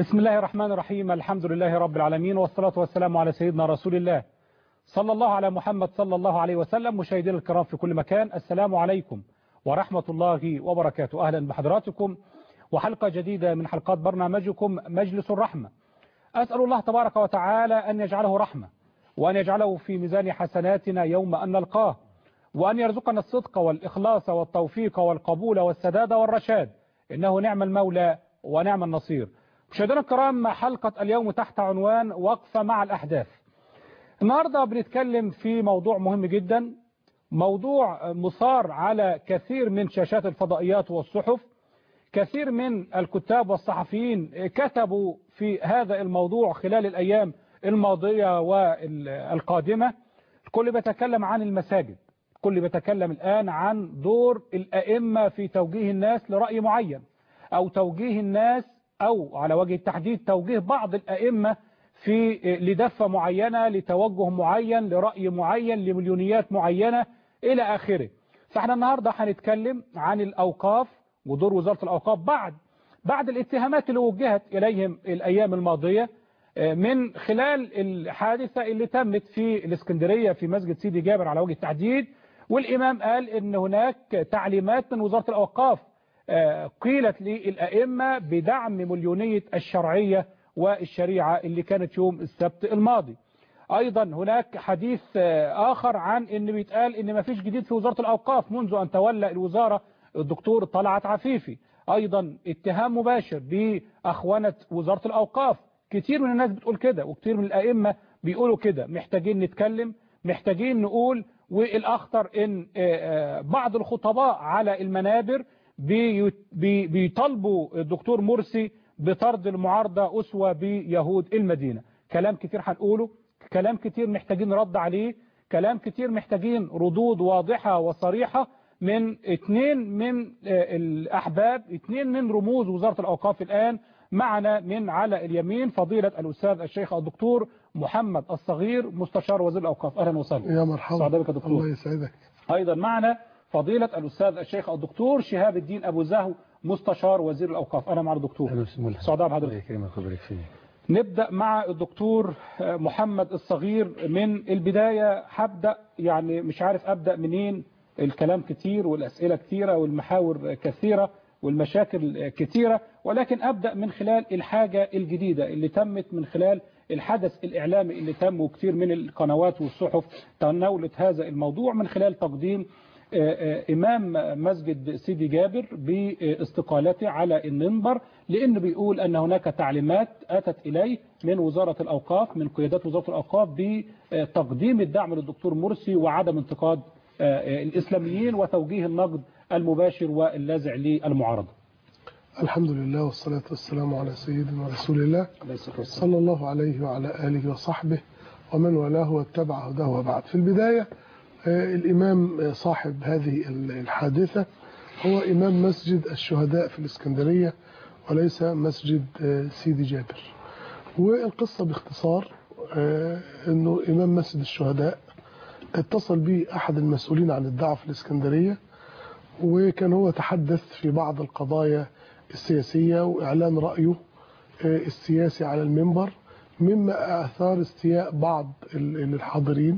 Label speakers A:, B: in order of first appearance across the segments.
A: بسم الله الرحمن الرحيم الحمد لله رب العالمين والصلاة والسلام على سيدنا رسول الله صلى الله على محمد صلى الله عليه وسلم مشاهدينا الكرام في كل مكان السلام عليكم ورحمة الله وبركاته أهلا بحضراتكم وحلقة جديدة من حلقات برنامجكم مجلس الرحمة أسأل الله تبارك وتعالى أن يجعله رحمة وأن يجعله في ميزان حسناتنا يوم أن نلقاه وأن يرزقنا الصدق والإخلاص والتوفيق والقبول والسداد والرشاد إنه نعم المولى ونعم النصير مشاهدينا الكرام حلقة اليوم تحت عنوان وقفة مع الأحداث النهاردة بنتكلم في موضوع مهم جدا موضوع مثار على كثير من شاشات الفضائيات والصحف كثير من الكتاب والصحفيين كتبوا في هذا الموضوع خلال الأيام الماضية والقادمة الكل بيتكلم عن المساجد الكل بيتكلم الآن عن دور الأئمة في توجيه الناس لرأي معين أو توجيه الناس أو على وجه التحديد توجيه بعض الأئمة في لدفة معينة لتوجه معين لرأي معين لمليونيات معينة إلى آخره فاحنا النهاردة هنتكلم عن الأوقاف ودور وزارة الأوقاف بعد بعد الاتهامات اللي وجهت إليهم الأيام الماضية من خلال الحادثة اللي تمت في الإسكندرية في مسجد سيدي جابر على وجه التحديد والإمام قال إن هناك تعليمات من وزارة الأوقاف قيلت للأئمة بدعم مليونية الشرعية والشريعة اللي كانت يوم السبت الماضي أيضا هناك حديث آخر عن إن بيتقال إن ما فيش جديد في وزارة الأوقاف منذ أن تولى الوزارة الدكتور طلعت عفيفي أيضا اتهام مباشر بأخوانة وزارة الأوقاف كتير من الناس بتقول كده وكتير من الأئمة بيقولوا كده محتاجين نتكلم محتاجين نقول والأخطر إن بعض الخطباء على المنابر بيطالبوا الدكتور مرسي بطرد المعارضة أسوة بيهود المدينة كلام كتير هنقوله كلام كتير محتاجين رد عليه كلام كتير محتاجين ردود واضحة وصريحة من اثنين من الأحباب اثنين من رموز وزارة الأوقاف الآن معنا من على اليمين فضيلة الأستاذ الشيخ الدكتور محمد الصغير مستشار وزير الأوقاف أهلا وسهلا
B: يا مرحبا
A: سعداء بك يا دكتور
B: الله يسعدك
A: أيضا معنا فضيلة الأستاذ الشيخ الدكتور شهاب الدين أبو زهو مستشار وزير الأوقاف أنا مع الدكتور سعداء بحضرتك نبدأ مع الدكتور محمد الصغير من البداية هبدأ يعني مش عارف أبدأ منين الكلام كتير والأسئلة كتيرة والمحاور كثيرة والمشاكل كتيرة ولكن أبدأ من خلال الحاجة الجديدة اللي تمت من خلال الحدث الإعلامي اللي تم وكتير من القنوات والصحف تناولت هذا الموضوع من خلال تقديم إمام مسجد سيدي جابر باستقالته على المنبر لأنه بيقول أن هناك تعليمات أتت إليه من وزارة الأوقاف من قيادات وزارة الأوقاف بتقديم الدعم للدكتور مرسي وعدم انتقاد الإسلاميين وتوجيه النقد المباشر واللاذع للمعارضة
B: الحمد لله والصلاة والسلام على سيدنا رسول الله صلى الله عليه وعلى آله وصحبه ومن والاه واتبع هداه وبعد في البداية الإمام صاحب هذه الحادثة هو إمام مسجد الشهداء في الإسكندرية وليس مسجد سيدي جابر والقصة باختصار أنه إمام مسجد الشهداء اتصل به أحد المسؤولين عن الدعوة في الإسكندرية وكان هو تحدث في بعض القضايا السياسية وإعلان رأيه السياسي على المنبر مما أثار استياء بعض الحاضرين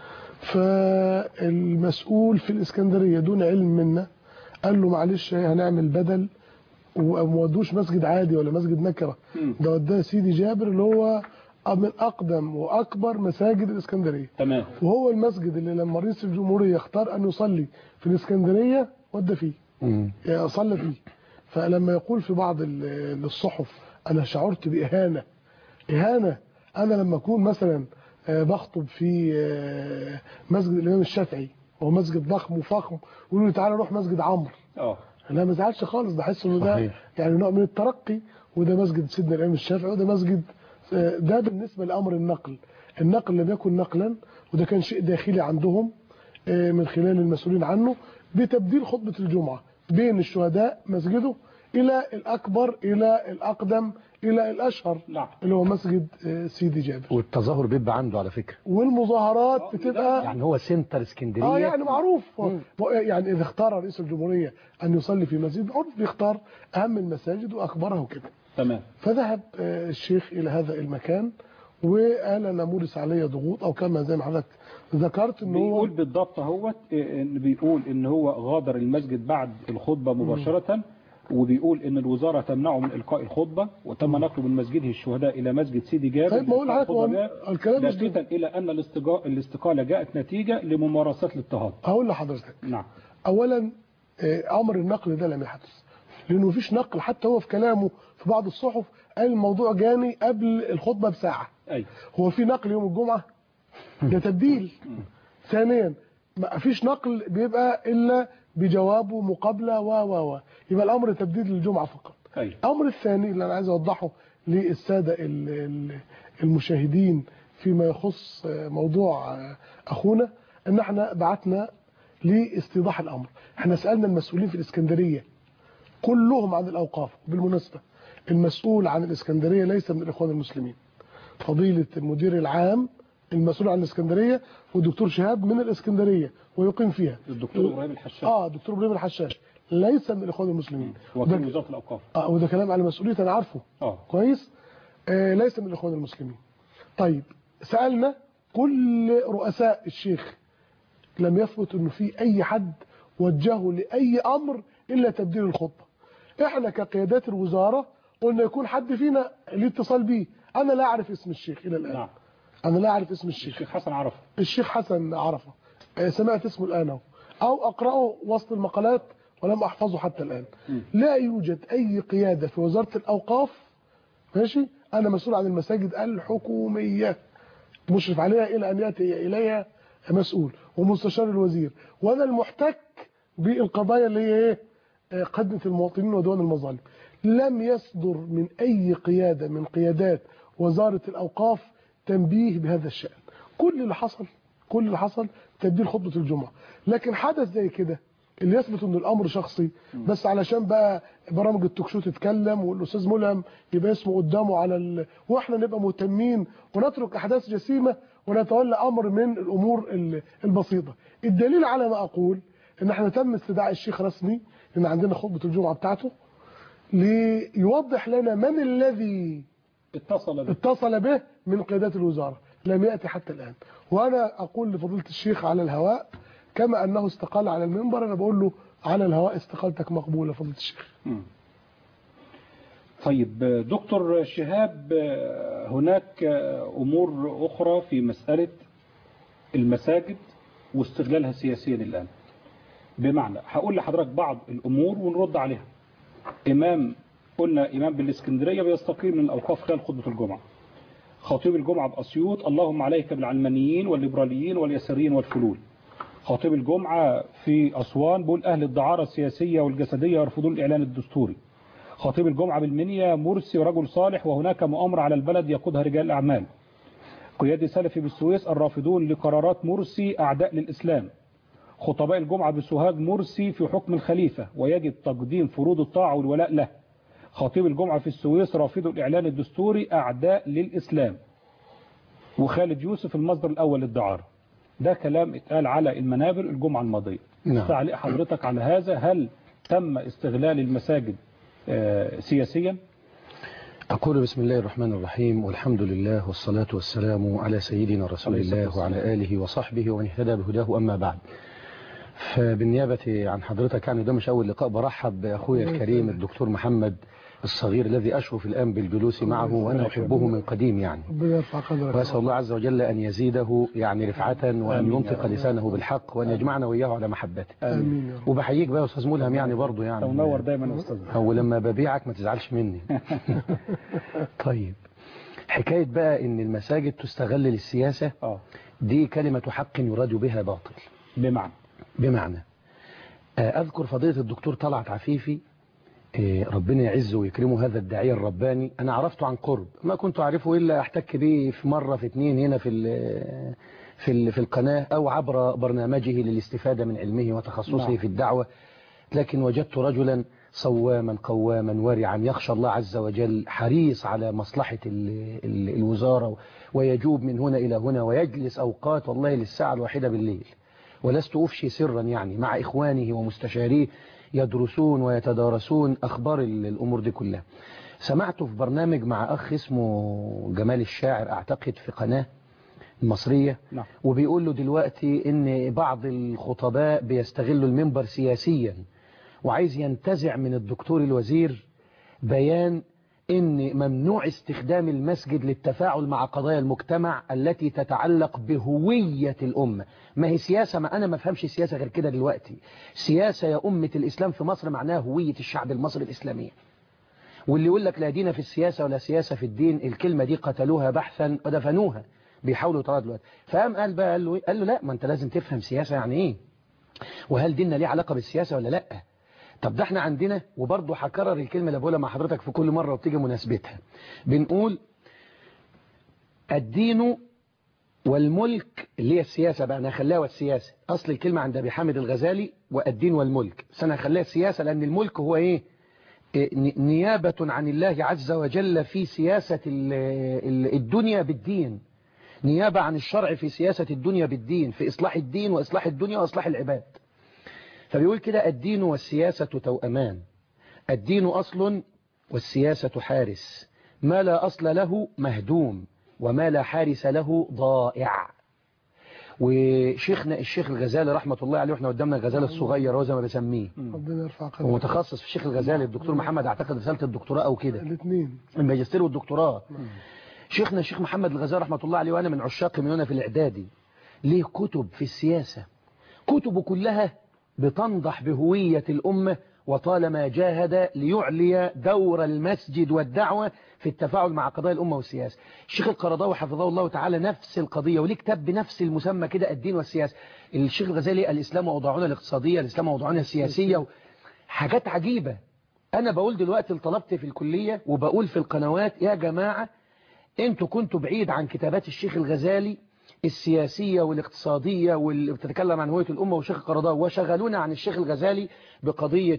B: فالمسؤول في الإسكندرية دون علم منا قال له معلش هنعمل بدل وما ودوش مسجد عادي ولا مسجد نكرة ده وداه سيدي جابر اللي هو من أقدم وأكبر مساجد الإسكندرية
A: تمام
B: وهو المسجد اللي لما رئيس الجمهورية اختار أن يصلي في الإسكندرية ودى فيه يعني صلى فيه فلما يقول في بعض الصحف أنا شعرت بإهانة إهانة أنا لما أكون مثلا بخطب في مسجد الإمام الشافعي وهو مسجد ضخم وفخم ويقولوا لي تعالى روح مسجد عمرو
A: اه
B: لا ما زعلش خالص بحس انه ده يعني نوع من الترقي وده مسجد سيدنا الامام الشافعي وده مسجد ده بالنسبه لامر النقل النقل لم يكن نقلا وده كان شيء داخلي عندهم من خلال المسؤولين عنه بتبديل خطبه الجمعه بين الشهداء مسجده الى الاكبر الى الاقدم الى الاشهر
A: نعم.
B: اللي هو مسجد سيدي جابر
C: والتظاهر بيبقى عنده على فكرة
B: والمظاهرات بتبقى
C: يعني هو سنتر اسكندرية
B: اه يعني معروف يعني اذا اختار رئيس الجمهوريه ان يصلي في مسجد معروف بيختار اهم المساجد واكبرها وكده
A: تمام
B: فذهب آه، الشيخ إلى هذا المكان وقال أنا مورس علي ضغوط أو كما زي ما حضرتك ذكرت ان هو
A: بيقول بالضبط اهوت إيه، إن بيقول ان هو غادر المسجد بعد الخطبة مباشرة وبيقول ان الوزارة تمنعه من القاء الخطبة وتم نقله من مسجده الشهداء الى مسجد سيدي جابر
B: طيب ما اقول
A: لإلقاء
B: لحضرتك هو
A: الخطبة
B: الكلام مش
A: لافتا الى ان الاستجا- الاستقالة جاءت نتيجة لممارسات الاضطهاد
B: هقول لحضرتك
A: نعم
B: اولا آه، امر النقل ده لم يحدث لانه مفيش نقل حتى هو في كلامه في بعض الصحف قال الموضوع جاني قبل الخطبه بساعه
A: اي
B: هو في نقل يوم الجمعه ده تبديل ثانيا ما فيش نقل بيبقى الا بجوابه مقابله و و و يبقى الامر تبديل للجمعه فقط
A: اي
B: الامر الثاني اللي انا عايز اوضحه للساده ال- ال- المشاهدين فيما يخص آه، موضوع آه، اخونا ان احنا بعتنا لاستيضاح الامر احنا سالنا المسؤولين في الاسكندريه كلهم عن الاوقاف بالمناسبه المسؤول عن الاسكندريه ليس من الاخوان المسلمين فضيله المدير العام المسؤول عن الاسكندريه والدكتور شهاب من الاسكندريه ويقيم فيها
A: الدكتور ابراهيم الحشاش
B: اه دكتور ابراهيم الحشاش ليس من الاخوان المسلمين
A: وكيل
B: وده-
A: وزارة الاوقاف
B: اه وده كلام على مسؤوليتي انا عارفه
A: اه
B: كويس آه ليس من الاخوان المسلمين طيب سالنا كل رؤساء الشيخ لم يثبت انه في اي حد وجهه لاي امر الا تبديل الخطبه احنا كقيادات الوزاره قلنا يكون حد فينا ليه اتصال بيه انا لا اعرف اسم الشيخ الى الان
A: نعم
B: انا لا اعرف اسم الشيخ
A: الشيخ حسن عرفه
B: الشيخ حسن عرفه آه، سمعت اسمه الآن أهو. أو أقرأه وسط المقالات ولم أحفظه حتى الآن لا يوجد أي قيادة في وزارة الأوقاف ماشي أنا مسؤول عن المساجد الحكومية مشرف عليها إلى أن يأتي إليها مسؤول ومستشار الوزير وأنا المحتك بالقضايا اللي هي إيه آه، خدمة المواطنين وديوان المظالم لم يصدر من أي قيادة من قيادات وزارة الأوقاف تنبيه بهذا الشأن كل اللي حصل كل اللي حصل تبديل خطبة الجمعة لكن حدث زي كده اللي يثبت ان الامر شخصي بس علشان بقى برامج التوك شو تتكلم والاستاذ ملهم يبقى اسمه قدامه على ال... واحنا نبقى مهتمين ونترك احداث جسيمه ونتولى امر من الامور ال- البسيطه الدليل على ما اقول ان احنا تم استدعاء الشيخ رسمي ان عندنا خطبه الجمعه بتاعته ليوضح لنا من الذي
A: اتصل به
B: اتصل به من قيادات الوزارة لم يأتي حتى الآن وأنا أقول لفضيلة الشيخ على الهواء كما أنه استقال على المنبر أنا بقول له على الهواء استقالتك مقبولة فضيلة الشيخ
A: مم. طيب دكتور شهاب هناك أمور أخرى في مسألة المساجد واستغلالها سياسيا الآن بمعنى هقول لحضرتك بعض الأمور ونرد عليها إمام قلنا إمام بالإسكندرية بيستقيل من الأوقاف خلال خطبة الجمعة خطيب الجمعة بأسيوط اللهم عليك بالعلمانيين والليبراليين واليساريين والفلول خطيب الجمعة في أسوان بيقول أهل الدعارة السياسية والجسدية يرفضون الإعلان الدستوري خطيب الجمعة بالمنيا مرسي ورجل صالح وهناك مؤامرة على البلد يقودها رجال الأعمال قيادي سلفي بالسويس الرافضون لقرارات مرسي أعداء للإسلام خطباء الجمعة بسوهاج مرسي في حكم الخليفة ويجب تقديم فروض الطاعة والولاء له خطيب الجمعة في السويس رافضوا الإعلان الدستوري أعداء للإسلام وخالد يوسف المصدر الأول للدعارة ده كلام اتقال على المنابر الجمعة الماضية
C: نعم.
A: تعليق حضرتك على هذا هل تم استغلال المساجد آه، سياسيا
C: أقول بسم الله الرحمن الرحيم والحمد لله والصلاة والسلام على سيدنا رسول
A: عليه الصلاة
C: الله وعلى آله وصحبه ومن اهتدى بهداه أما بعد فبالنيابة عن حضرتك يعني ده مش أول لقاء برحب بأخويا الكريم الدكتور محمد الصغير الذي أشرف الآن بالجلوس معه وأنا أحبه من قديم يعني
B: ربنا يرفع قدرك
C: وأسأل الله عز وجل أن يزيده يعني رفعة وأن
A: آمين يا
C: ينطق
A: رب.
C: لسانه بالحق وأن يجمعنا وإياه على محبته
B: آمين يا رب
C: وبحييك بقى يا أستاذ ملهم يعني برضه يعني
A: منور دايما يا أستاذ
C: هو لما ببيعك ما تزعلش مني طيب حكاية بقى ان المساجد تستغل للسياسة
A: اه
C: دي كلمة حق يراد بها باطل
A: بمعنى
C: بمعنى آه، أذكر فضيلة الدكتور طلعت عفيفي آه، ربنا يعزه ويكرمه هذا الداعية الرباني أنا عرفته عن قرب ما كنت أعرفه إلا أحتك به في مرة في اتنين هنا في ال- في ال- في القناة أو عبر برنامجه للاستفادة من علمه وتخصصه
A: نعم.
C: في الدعوة لكن وجدت رجلا صواما قواما ورعا يخشى الله عز وجل حريص على مصلحة ال- ال- الوزارة ويجوب من هنا إلى هنا ويجلس أوقات والله للساعة الواحدة بالليل ولست أفشي سرا يعني مع إخوانه ومستشاريه يدرسون ويتدارسون أخبار ال- الأمور دي كلها سمعته في برنامج مع أخ اسمه جمال الشاعر أعتقد في قناة المصرية
A: نعم.
C: وبيقول له دلوقتي ان بعض الخطباء بيستغلوا المنبر سياسيا وعايز ينتزع من الدكتور الوزير بيان ان ممنوع استخدام المسجد للتفاعل مع قضايا المجتمع التي تتعلق بهوية الأمة ما هي سياسة ما أنا ما فهمش سياسة غير كده دلوقتي سياسة يا أمة الإسلام في مصر معناها هوية الشعب المصري الإسلامي واللي يقول لك لا دين في السياسة ولا سياسة في الدين الكلمة دي قتلوها بحثا ودفنوها بيحاولوا يطردوا دلوقتي فقام قال بقى قال له, قال له لا ما انت لازم تفهم سياسة يعني ايه وهل ديننا ليه علاقة بالسياسة ولا لا طب ده احنا عندنا وبرضه هكرر الكلمة اللي بقولها مع حضرتك في كل مرة وبتيجي مناسبتها بنقول الدين والملك اللي هي السياسة بقى انا هخليها والسياسة اصل الكلمة عند ابي حامد الغزالي والدين والملك بس انا هخليها السياسة لان الملك هو ايه نيابة عن الله عز وجل في سياسة الدنيا بالدين نيابة عن الشرع في سياسة الدنيا بالدين في إصلاح الدين وإصلاح الدنيا وإصلاح العباد فبيقول كده الدين والسياسة توأمان الدين أصل والسياسة حارس ما لا أصل له مهدوم وما لا حارس له ضائع وشيخنا الشيخ الغزالي رحمة الله عليه واحنا قدامنا الغزالي الصغير هو زي ما بسميه
B: ربنا يرفع قدره
C: ومتخصص في الشيخ الغزالي الدكتور محمد اعتقد رسالة الدكتوراه او كده
B: الاثنين
C: الماجستير والدكتوراه شيخنا الشيخ محمد الغزالي رحمة الله عليه وانا من عشاق من وانا في الاعدادي ليه كتب في السياسة كتبه كلها بتنضح بهوية الأمة وطالما جاهد ليعلي دور المسجد والدعوة في التفاعل مع قضايا الأمة والسياسة الشيخ القرضاوي حفظه الله تعالى نفس القضية وليه كتاب بنفس المسمى كده الدين والسياسة الشيخ الغزالي الإسلام وضعنا الاقتصادية الإسلام وضعنا السياسية حاجات عجيبة أنا بقول دلوقتي لطلبتي في الكلية وبقول في القنوات يا جماعة انتوا كنتوا بعيد عن كتابات الشيخ الغزالي السياسية والاقتصادية واللي بتتكلم عن هوية الأمة والشيخ القرضاوي وشغلونا عن الشيخ الغزالي بقضية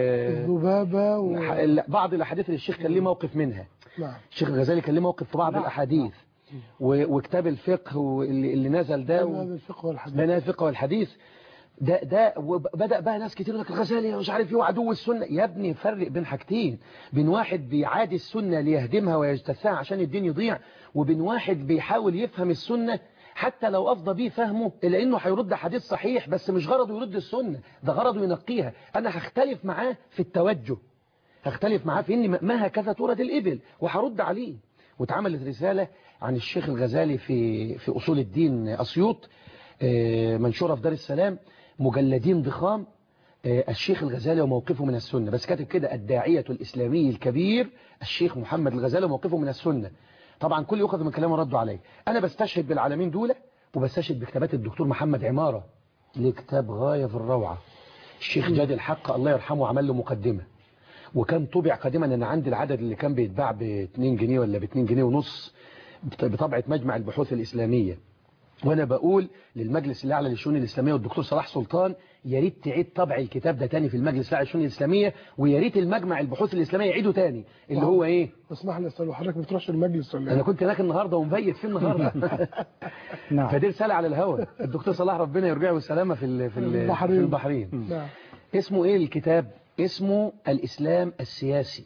B: الذبابة و...
C: بعض الأحاديث اللي الشيخ كان ليه موقف منها
B: نعم
C: الشيخ الغزالي كان ليه موقف في بعض
A: نعم.
C: الأحاديث و- وكتاب الفقه واللي اللي نزل ده و...
B: هذا الفقه والحديث
C: بناء الفقه والحديث ده ده وبدأ بقى ناس كتير يقول لك الغزالي مش عارف ايه وعدو السنة يا ابني فرق بين حاجتين بين واحد بيعادي السنة ليهدمها ويجتثها عشان الدين يضيع وبين واحد بيحاول يفهم السنة حتى لو أفضى بيه فهمه إلا إنه هيرد حديث صحيح بس مش غرضه يرد السنة ده غرضه ينقيها أنا هختلف معاه في التوجه هختلف معاه في إن ما هكذا تورد الإبل وهرد عليه واتعملت رسالة عن الشيخ الغزالي في في أصول الدين أسيوط آه، منشورة في دار السلام مجلدين ضخام آه، الشيخ الغزالي وموقفه من السنة بس كاتب كده الداعية الإسلامي الكبير الشيخ محمد الغزالي وموقفه من السنة طبعا كل يؤخذ من كلامه ردوا عليه أنا بستشهد بالعالمين دول وبستشهد بكتابات الدكتور محمد عمارة ليه كتاب غاية في الروعة الشيخ جاد الحق الله يرحمه عمل له مقدمة وكان طبع قديما أنا عندي العدد اللي كان بيتباع ب 2 جنيه ولا ب 2 جنيه ونص بطبعة مجمع البحوث الإسلامية وانا بقول للمجلس الاعلى للشؤون الاسلاميه والدكتور صلاح سلطان يا ريت تعيد طبع الكتاب ده تاني في المجلس الاعلى للشؤون الاسلاميه ويا ريت المجمع البحوث الاسلاميه يعيده تاني اللي هو ايه
B: اسمح لي استاذ حضرتك ما بتروحش المجلس ولا
C: انا
B: ايه؟
C: كنت هناك النهارده ومبيت فيه النهارده
A: نعم
C: فدي رساله على الهواء الدكتور صلاح ربنا يرجعه بالسلامه في ال- في ال-
B: البحرين.
C: في البحرين
B: نعم
C: اسمه ايه الكتاب اسمه الاسلام السياسي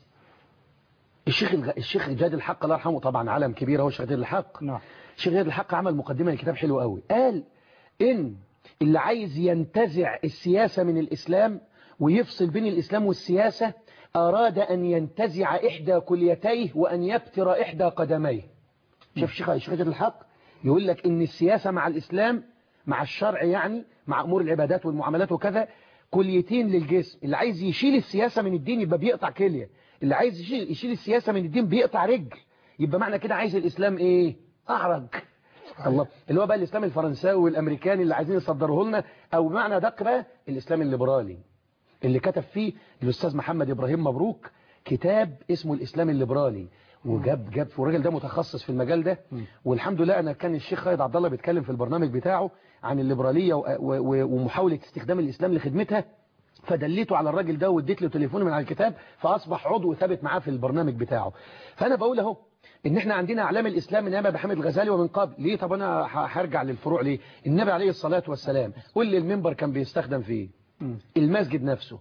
C: الشيخ الغ... الشيخ جاد الحق الله يرحمه طبعا علم كبير هو الشيخ جاد الحق
A: نعم
C: الشيخ جاد الحق عمل مقدمة للكتاب حلو قوي قال إن اللي عايز ينتزع السياسة من الإسلام ويفصل بين الإسلام والسياسة أراد أن ينتزع إحدى كليتيه وأن يبتر إحدى قدميه شوف الشيخ الشيخ جاد الحق يقول لك إن السياسة مع الإسلام مع الشرع يعني مع أمور العبادات والمعاملات وكذا كليتين للجسم اللي عايز يشيل السياسة من الدين يبقى بيقطع كلية اللي عايز يشيل, يشيل السياسة من الدين بيقطع رجل يبقى معنى كده عايز الإسلام إيه أعرج الله اللي هو بقى الإسلام الفرنساوي والأمريكاني اللي عايزين يصدروه لنا أو بمعنى دق بقى الإسلام الليبرالي اللي كتب فيه الأستاذ محمد إبراهيم مبروك كتاب اسمه الإسلام الليبرالي وجاب جاب والراجل ده متخصص في المجال ده والحمد لله أنا كان الشيخ خالد عبد الله بيتكلم في البرنامج بتاعه عن الليبرالية و- و- ومحاولة استخدام الإسلام لخدمتها فدليته على الراجل ده واديت له تليفون من على الكتاب فأصبح عضو ثابت معاه في البرنامج بتاعه فأنا بقول اهو ان احنا عندنا اعلام الاسلام من ايام بحمد الغزالي ومن قبل ليه طب انا ه- هرجع للفروع ليه النبي عليه الصلاة والسلام قول لي المنبر كان بيستخدم فيه المسجد نفسه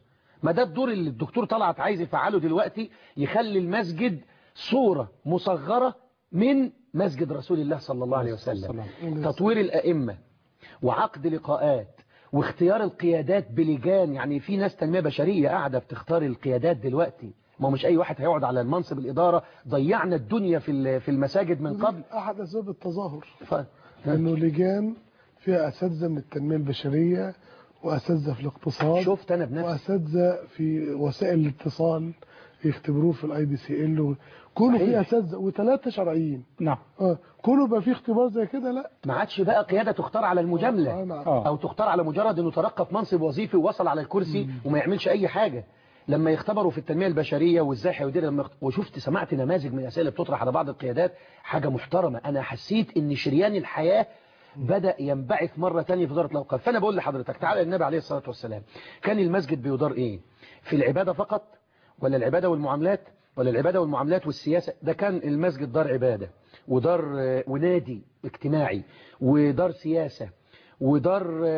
C: ما ده الدور اللي الدكتور طلعت عايز يفعله دلوقتي يخلي المسجد صورة مصغرة من مسجد رسول الله صلى الله عليه وسلم تطوير الأئمة وعقد لقاءات واختيار القيادات بلجان يعني في ناس تنمية بشرية قاعدة بتختار القيادات دلوقتي ما هو مش أي واحد هيقعد على المنصب الإدارة ضيعنا الدنيا في في المساجد من قبل
B: أحد أسباب التظاهر
C: ف...
B: إنه لجان فيها أساتذة من التنمية البشرية وأساتذة في الاقتصاد
C: شفت أنا بنفسي
B: وأساتذة في وسائل الاتصال يختبروه في الاي بي سي ال كونوا في اساتذه وثلاثه شرعيين
A: نعم
B: اه كونوا بقى في اختبار زي كده لا
C: ما عادش بقى قياده تختار على المجامله
B: آه، نعم.
A: آه.
C: او تختار على مجرد انه ترقى في منصب وظيفي ووصل على الكرسي وما يعملش اي حاجه لما يختبروا في التنميه البشريه وازاي هيدير لما يخت- وشفت سمعت نماذج من الاسئله اللي بتطرح على بعض القيادات حاجه محترمه انا حسيت ان شريان الحياه بدأ ينبعث مرة تانية في دارة الأوقاف فأنا بقول لحضرتك تعالى النبي عليه الصلاة والسلام كان المسجد بيدار إيه في العبادة فقط ولا العبادة والمعاملات ولا العبادة والمعاملات والسياسة ده كان المسجد دار عبادة ودار آه، ونادي اجتماعي ودار سياسة ودار آه،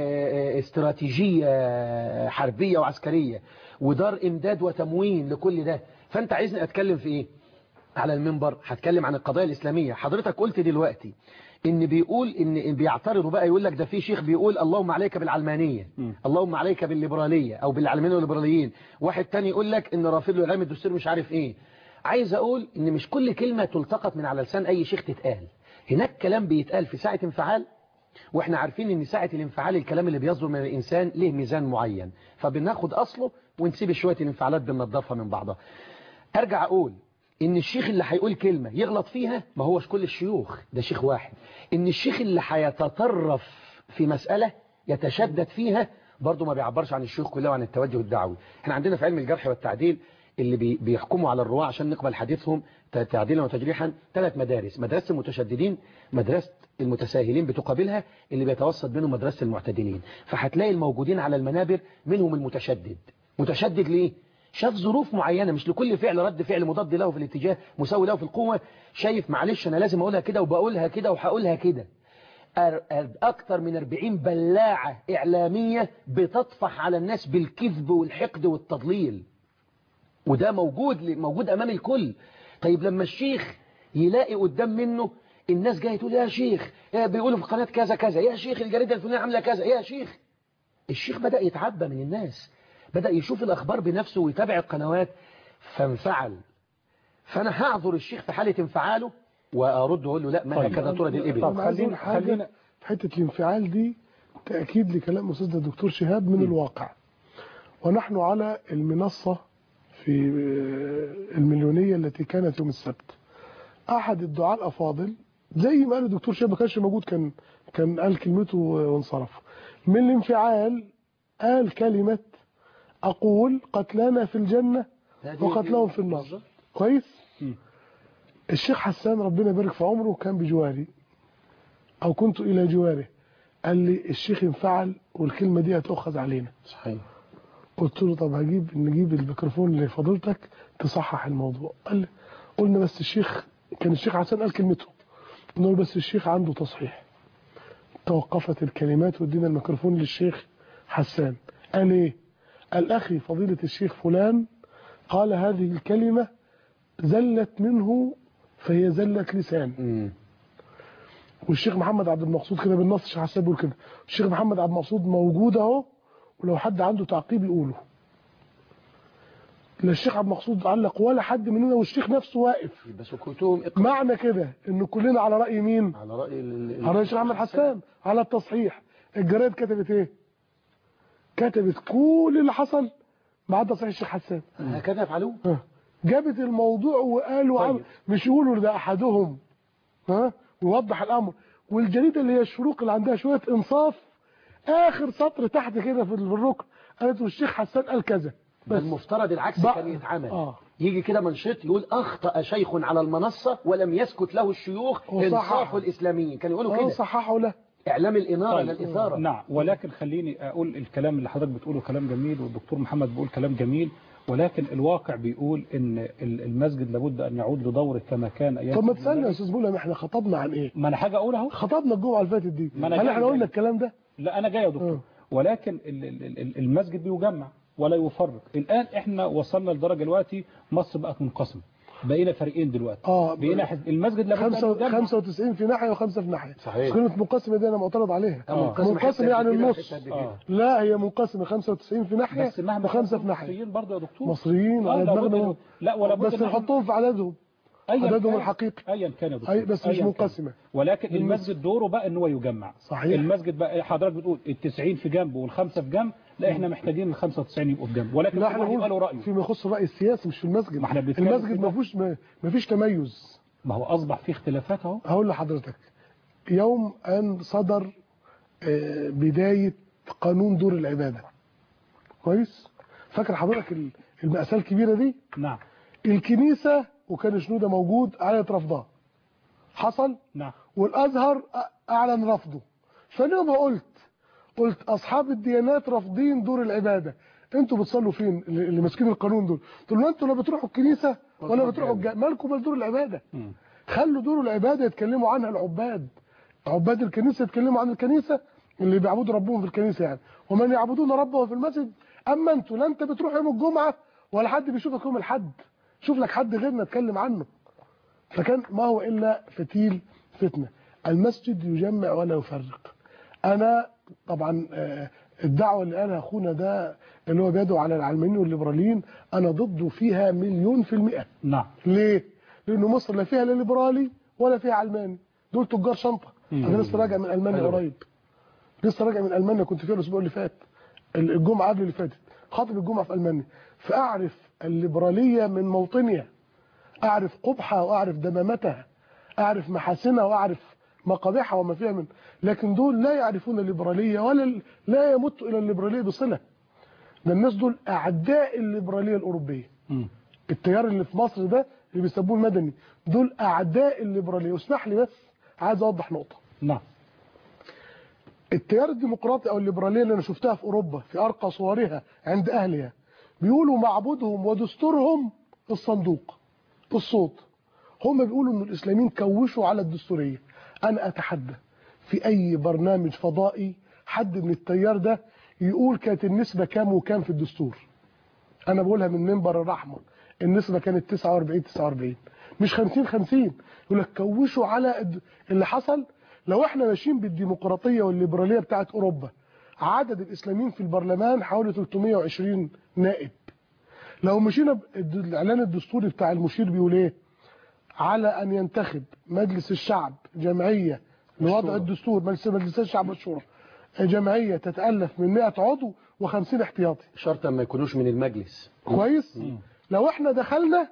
C: آه، استراتيجية آه، حربية وعسكرية ودار إمداد وتموين لكل ده فأنت عايزني أتكلم في إيه على المنبر هتكلم عن القضايا الإسلامية حضرتك قلت دلوقتي ان بيقول ان بيعترضوا بقى يقول لك ده في شيخ بيقول اللهم عليك بالعلمانية اللهم عليك بالليبرالية او بالعلمانيين والليبراليين واحد تاني يقول لك ان رافض له اعلام الدستور مش عارف ايه عايز اقول ان مش كل كلمة تلتقط من على لسان اي شيخ تتقال هناك كلام بيتقال في ساعة انفعال واحنا عارفين ان ساعة الانفعال الكلام اللي بيصدر من الانسان له ميزان معين فبناخد اصله ونسيب شوية الانفعالات بننضفها من بعضها ارجع اقول ان الشيخ اللي هيقول كلمة يغلط فيها ما هوش كل الشيوخ ده شيخ واحد ان الشيخ اللي هيتطرف في مسألة يتشدد فيها برضه ما بيعبرش عن الشيوخ كلها وعن التوجه الدعوي احنا عندنا في علم الجرح والتعديل اللي بي- بيحكموا على الرواة عشان نقبل حديثهم ت- تعديلا وتجريحا ثلاث مدارس مدرسة المتشددين مدرسة المتساهلين بتقابلها اللي بيتوسط بينهم مدرسة المعتدلين فهتلاقي الموجودين على المنابر منهم المتشدد متشدد ليه شاف ظروف معينة مش لكل فعل رد فعل مضاد له في الاتجاه مساوي له في القوة شايف معلش أنا لازم أقولها كده وبقولها كده وهقولها كده أر- أر- أكتر من 40 بلاعة إعلامية بتطفح على الناس بالكذب والحقد والتضليل وده موجود موجود أمام الكل طيب لما الشيخ يلاقي قدام منه الناس جايه تقول يا شيخ يا بيقولوا في قناة كذا كذا يا شيخ الجريدة الفلانية عاملة كذا يا شيخ الشيخ بدأ يتعبى من الناس بدأ يشوف الأخبار بنفسه ويتابع القنوات فانفعل فأنا هعذر الشيخ في حالة انفعاله وأرد أقول له لا ما
A: طيب.
C: هكذا ترد الإبل
A: طب
B: أنا عايز أقول
A: خلينا-
B: حاجة
A: خلينا-
B: في حته الانفعال دي تاكيد لكلام استاذنا الدكتور شهاب من الواقع ونحن على المنصه في آه، المليونيه التي كانت يوم السبت احد الدعاة الافاضل زي ما قال الدكتور شهاب ما كانش موجود كان كان قال كلمته وانصرف من الانفعال قال كلمه اقول قتلانا في الجنه وقتلهم في النار كويس الشيخ حسان ربنا يبارك في عمره كان بجواري او كنت الى جواره قال لي الشيخ انفعل والكلمه دي هتؤخذ علينا
C: صحيح
B: قلت له طب هجيب نجيب الميكروفون لفضيلتك تصحح الموضوع قال لي قلنا بس الشيخ كان الشيخ حسن قال كلمته قلنا له بس الشيخ عنده تصحيح توقفت الكلمات وادينا الميكروفون للشيخ حسان قال ايه قال اخي فضيلة الشيخ فلان قال هذه الكلمة زلت منه فهي زلة لسان
C: مم.
B: والشيخ محمد عبد المقصود كده بالنص الشيخ حسان بيقول كده الشيخ محمد عبد المقصود موجود اهو ولو حد عنده تعقيب يقوله لا الشيخ عبد المقصود علق ولا حد مننا والشيخ نفسه واقف
C: يبقى سكوتهم إقرار.
B: معنى كده ان كلنا على رأي مين
C: على رأي ال- ال-
B: على رأي الشيخ محمد حسان على التصحيح الجرايد كتبت ايه كتبت كل اللي حصل ما عدا تصحيح الشيخ حسان
C: هكذا يفعلون
B: ها. جابت الموضوع وقالوا
C: طيب.
B: عم مش يقولوا ده احدهم ها ويوضح الامر والجريده اللي هي الشروق اللي عندها شويه انصاف اخر سطر تحت كده في الركن قالت والشيخ حسان قال كذا
C: بس المفترض العكس
B: بقى-
C: كان يتعمل
B: آه.
C: يجي كده منشط يقول أخطأ شيخ على المنصة ولم يسكت له الشيوخ
B: وصحح.
C: انصاف الإسلاميين كانوا يقولوا
B: اه
C: كده
B: صححوا له
C: إعلام الإنارة
A: طيب.
C: للإثارة
A: نعم ولكن خليني أقول الكلام اللي حضرتك بتقوله كلام جميل والدكتور محمد بيقول كلام جميل ولكن الواقع بيقول ان ال- المسجد لابد ان يعود لدوره كما كان ايام
B: طب ما
A: سيدنا
B: تسالنا يا
A: النبي.
B: استاذ بولا احنا خطبنا عن ايه
A: ما انا حاجه اقول اهو
B: خطبنا الجمعه اللي فاتت دي
A: ما أنا
B: هل
A: جاي
B: احنا قلنا
A: جاي.
B: الكلام ده
A: لا انا جاي يا دكتور
B: آه.
A: ولكن ال- ال- ال- المسجد بيجمع ولا يفرق الآن احنا وصلنا لدرجة دلوقتي مصر بقت منقسمة بقينا فريقين دلوقتي
B: اه
A: بقينا حزب المسجد لابد أن
B: خمسة
A: يجمع.
B: 95 في ناحيه وخمسه في ناحيه
C: صحيح.
B: كلمه منقسمه دي انا معترض عليها
A: آه.
B: منقسم يعني النص
A: آه.
B: لا هي منقسمه 95 في ناحيه
A: بس مهما
B: وخمسه
A: كانوا
B: في ناحيه
A: مصريين برضه يا دكتور
B: مصريين
A: آه،
B: على
A: لابد
B: دماغنا
A: إنه- لا ولا بد
B: بس
A: إن إحنا-
B: نحطهم في عددهم
A: أيا
B: عددهم
A: كان-
B: الحقيقي.
A: ايا كان يا دكتور
B: أي بس مش
A: أياً كان.
B: منقسمة.
A: ولكن
B: بالنص.
A: المسجد دوره بقى ان هو يجمع
B: صحيح.
A: المسجد بقى حضرتك بتقول ال90 في جنب والخمسه في جنب لا احنا محتاجين ال95 يبقوا في جنب ولكن
B: لا
A: كل
B: احنا
A: واحد يبقى له
B: بنقول
A: رايه
B: فيما يخص الراي السياسي مش في المسجد
A: ما احنا بنتكلم
B: المسجد
A: في
B: ما
A: ده.
B: فيهوش ما فيش تميز
A: ما هو اصبح فيه اختلافات اهو
B: هقول لحضرتك يوم ان صدر آه، بدايه قانون دور العباده كويس فاكر حضرتك ال- المأساة الكبيرة دي
A: نعم
B: الكنيسة وكان شنودة موجود أعلنت رفضها حصل
A: نعم
B: والازهر أ- اعلن رفضه فاليوم قلت قلت اصحاب الديانات رافضين دور العباده انتوا بتصلوا فين اللي اللي ماسكين القانون دول قلت له انتوا لا بتروحوا الكنيسه ولا بتروحوا الج... مالكم بال دور العباده
A: مم.
B: خلوا دور العباده يتكلموا عنها العباد عباد الكنيسه يتكلموا عن الكنيسه اللي بيعبدوا ربهم في الكنيسه يعني ومن يعبدون ربه في المسجد اما انتوا لا انت بتروح يوم الجمعه ولا حد بيشوفك يوم الحد شوف لك حد غيرنا اتكلم عنه فكان ما هو إلا فتيل فتنة المسجد يجمع ولا يفرق أنا طبعا آه، الدعوة اللي قالها أخونا ده اللي هو بيدعو على العلمانيين والليبراليين أنا ضده فيها مليون في المئة
A: نعم
B: ليه؟ لأنه مصر لا فيها لا ليبرالي ولا فيها علماني دول تجار شنطة أنا لسه راجع من ألمانيا
C: حلو.
B: قريب لسه راجع من ألمانيا كنت فيها الأسبوع اللي فات الجمعة قبل اللي فاتت خاطب الجمعة في ألمانيا فأعرف الليبرالية من موطنها أعرف قبحها وأعرف دمامتها أعرف محاسنها وأعرف مقابحها وما فيها من لكن دول لا يعرفون الليبرالية ولا ال- لا يمت إلى الليبرالية بصلة ده الناس دول أعداء الليبرالية الأوروبية
A: مم.
B: التيار اللي في مصر ده اللي بيسموه المدني دول أعداء الليبرالية واسمح لي بس عايز أوضح نقطة
A: نعم
B: التيار الديمقراطي او الليبراليه اللي انا شفتها في اوروبا في ارقى صورها عند اهلها بيقولوا معبودهم ودستورهم الصندوق الصوت هم بيقولوا ان الاسلاميين كوشوا على الدستوريه انا اتحدى في اي برنامج فضائي حد من التيار ده يقول كانت النسبه كام وكام في الدستور انا بقولها من منبر الرحمه النسبه كانت 49 49 مش 50 50 يقول لك كوشوا على الد- اللي حصل لو احنا ماشيين بالديمقراطيه والليبراليه بتاعت اوروبا عدد الاسلاميين في البرلمان حوالي 320 نائب لو مشينا بالد- الاعلان الدستوري بتاع المشير بيقول ايه على ان ينتخب مجلس الشعب جمعيه لوضع
A: الشورى.
B: الدستور مجلس مجلس الشعب والشورى جمعيه تتالف من 100 عضو و50 احتياطي
C: شرطا ما يكونوش من المجلس
B: كويس لو احنا دخلنا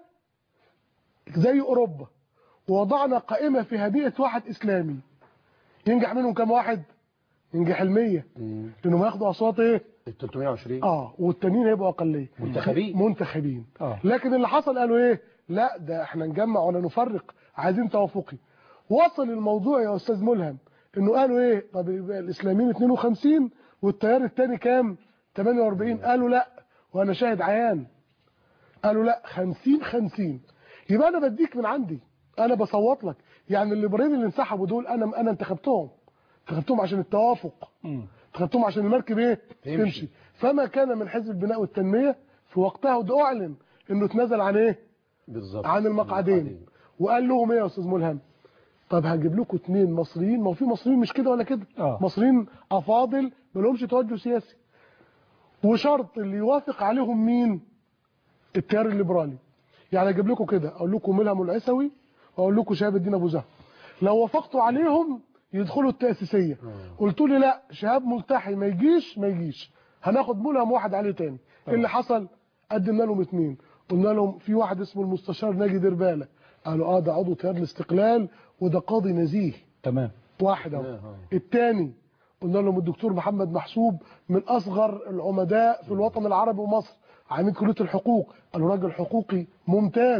B: زي اوروبا ووضعنا قائمه فيها 100 واحد اسلامي ينجح منهم كام واحد ينجح المية
C: مم.
B: لانهم هياخدوا اصوات ايه
C: ال 320
B: اه والتانيين هيبقوا اقليه
C: منتخبين.
B: منتخبين
A: آه.
B: لكن اللي حصل قالوا ايه لا ده احنا نجمع ولا نفرق عايزين توافقي وصل الموضوع يا استاذ ملهم انه قالوا ايه طب يبقى الاسلاميين 52 والتيار الثاني كام 48 قالوا لا وانا شاهد عيان قالوا لا 50 50 يبقى انا بديك من عندي انا بصوت لك يعني الليبراليين اللي انسحبوا دول انا انا انتخبتهم انتخبتهم عشان التوافق
A: مم.
B: انتخبتهم عشان المركب ايه
C: تمشي.
B: تمشي فما كان من حزب البناء والتنميه في وقتها وده اعلن انه اتنازل عن ايه
C: بالظبط
B: عن المقعدين وقال لهم ايه يا استاذ ملهم طب هجيب لكم اثنين مصريين ما هو في مصريين مش كده ولا كده
A: آه.
B: مصريين افاضل ما لهمش توجه سياسي وشرط اللي يوافق عليهم مين التيار الليبرالي يعني اجيب لكم كده اقول لكم ملهم العيسوي واقول لكم شهاب الدين ابو زهر لو وافقتوا عليهم يدخلوا التاسيسيه قلتوا لي لا شهاب ملتحي ما يجيش ما يجيش هناخد ملهم واحد عليه تاني ايه اللي حصل قدمنا لهم اثنين قلنا لهم في واحد اسمه المستشار ناجي درباله قالوا اه ده عضو تيار الاستقلال وده قاضي نزيه
A: تمام
B: واحد اهو
C: آه.
B: الثاني قلنا لهم الدكتور محمد محسوب من اصغر العمداء في الوطن العربي ومصر عميد كليه الحقوق قالوا راجل حقوقي ممتاز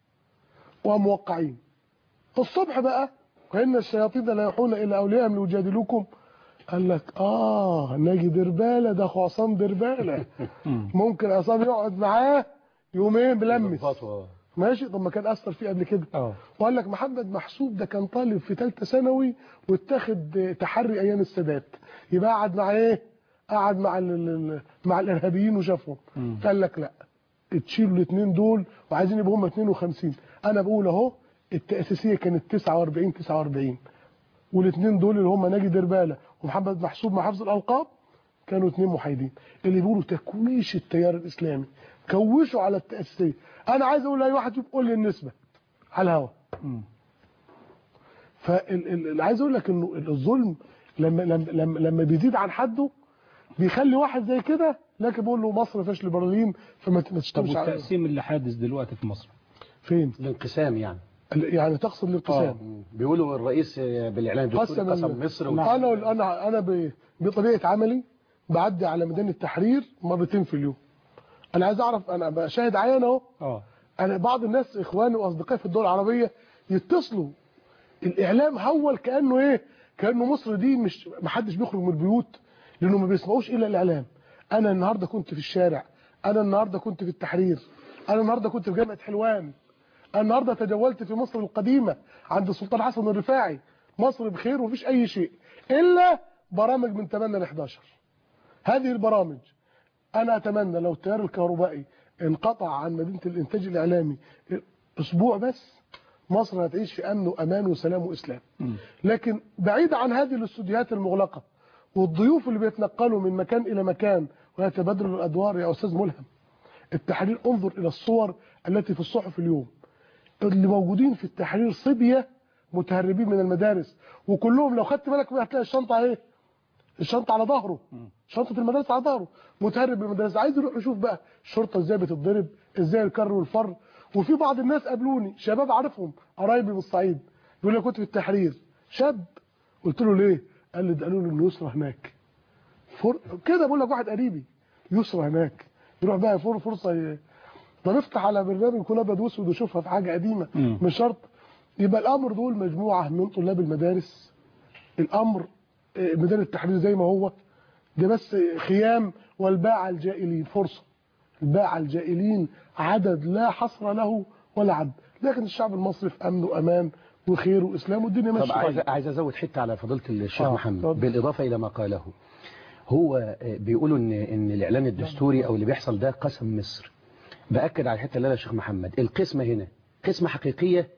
B: وموقعين الصبح بقى وان الشياطين لا يوحون الى اوليائهم ليجادلوكم قال لك اه ناجي درباله ده اخو عصام درباله ممكن عصام يقعد معاه يومين بلمس
C: ظبطوا.
B: ماشي طب ما كان اثر فيه قبل كده
A: اه
B: وقال لك محمد محسوب ده كان طالب في ثالثه ثانوي واتاخد تحري ايام السادات يبقى قعد مع ايه قعد مع ال- ال- مع الارهابيين وشافهم قال لك لا تشيلوا الاثنين دول وعايزين يبقوا هم 52 انا بقول اهو التاسيسيه كانت 49 49 والاثنين دول اللي هم ناجي درباله ومحمد محسوب مع حفظ الالقاب كانوا اثنين محايدين اللي بيقولوا تكويش التيار الاسلامي كوشوا على التاسيسيه انا عايز اقول لاي واحد يقول لي النسبه على الهوا فاللي عايز اقول لك انه الظلم لما لما لما, لما بيزيد عن حده بيخلي واحد زي كده لكن بيقول له مصر فيهاش ليبراليين فما ت- ما
A: طب
B: تشتمش على
A: والتقسيم اللي حادث دلوقتي في مصر
B: فين
C: الانقسام يعني
B: يعني تقصد الانقسام
C: بيقولوا الرئيس بالاعلان الدستوري
B: قسم
C: قسم
B: ال-
C: مصر
B: انا انا انا ب- بطبيعه عملي بعدي على ميدان التحرير مرتين في اليوم انا عايز اعرف انا بشاهد عيان اهو
A: اه
B: انا بعض الناس اخواني واصدقائي في الدول العربيه يتصلوا الاعلام هول كانه ايه كانه مصر دي مش ما حدش بيخرج من البيوت لانه ما بيسمعوش الا الاعلام انا النهارده كنت في الشارع انا النهارده كنت في التحرير انا النهارده كنت في جامعه حلوان انا النهارده تجولت في مصر القديمه عند السلطان حسن الرفاعي مصر بخير ومفيش اي شيء الا برامج من 8 ل 11 هذه البرامج انا اتمنى لو التيار الكهربائي انقطع عن مدينه الانتاج الاعلامي اسبوع بس مصر هتعيش في امن وامان وسلام واسلام لكن بعيد عن هذه الاستوديوهات المغلقه والضيوف اللي بيتنقلوا من مكان الى مكان ويتبادلوا الادوار يا استاذ ملهم التحرير انظر الى الصور التي في الصحف اليوم اللي موجودين في التحرير صبيه متهربين من المدارس وكلهم لو خدت بالك هتلاقي الشنطه ايه الشنطه على ظهره شنطه المدرسه على ظهره متهرب من المدرسه عايز يروح يشوف بقى الشرطه ازاي بتتضرب ازاي الكر والفر وفي بعض الناس قابلوني شباب عارفهم قرايبي من الصعيد يقول لي كنت في التحرير شاب قلت له ليه قال لي ده قالوا له انه يسرى هناك فر... كده بقول لك واحد قريبي يسرى هناك يروح بقى فر فرصه ي... طب افتح على برنامج يكون ابيض واسود وشوفها في حاجه قديمه
A: مم.
B: مش شرط يبقى الامر دول مجموعه من طلاب المدارس الامر آه، ميدان التحرير زي ما هو ده بس خيام والباع الجائلين فرصه الباع الجائلين عدد لا حصر له ولا عد لكن الشعب المصري في امن وامان وخير واسلام والدنيا
C: طب
B: ماشيه
C: عايز
B: طيب.
C: عايز ازود حته على فضيله الشيخ
B: آه،
C: محمد
B: اتفضل.
C: بالاضافه الى ما قاله هو آه، بيقولوا ان ان الاعلان الدستوري او اللي بيحصل ده قسم مصر باكد على الحته اللي قالها الشيخ محمد القسمه هنا قسمه حقيقيه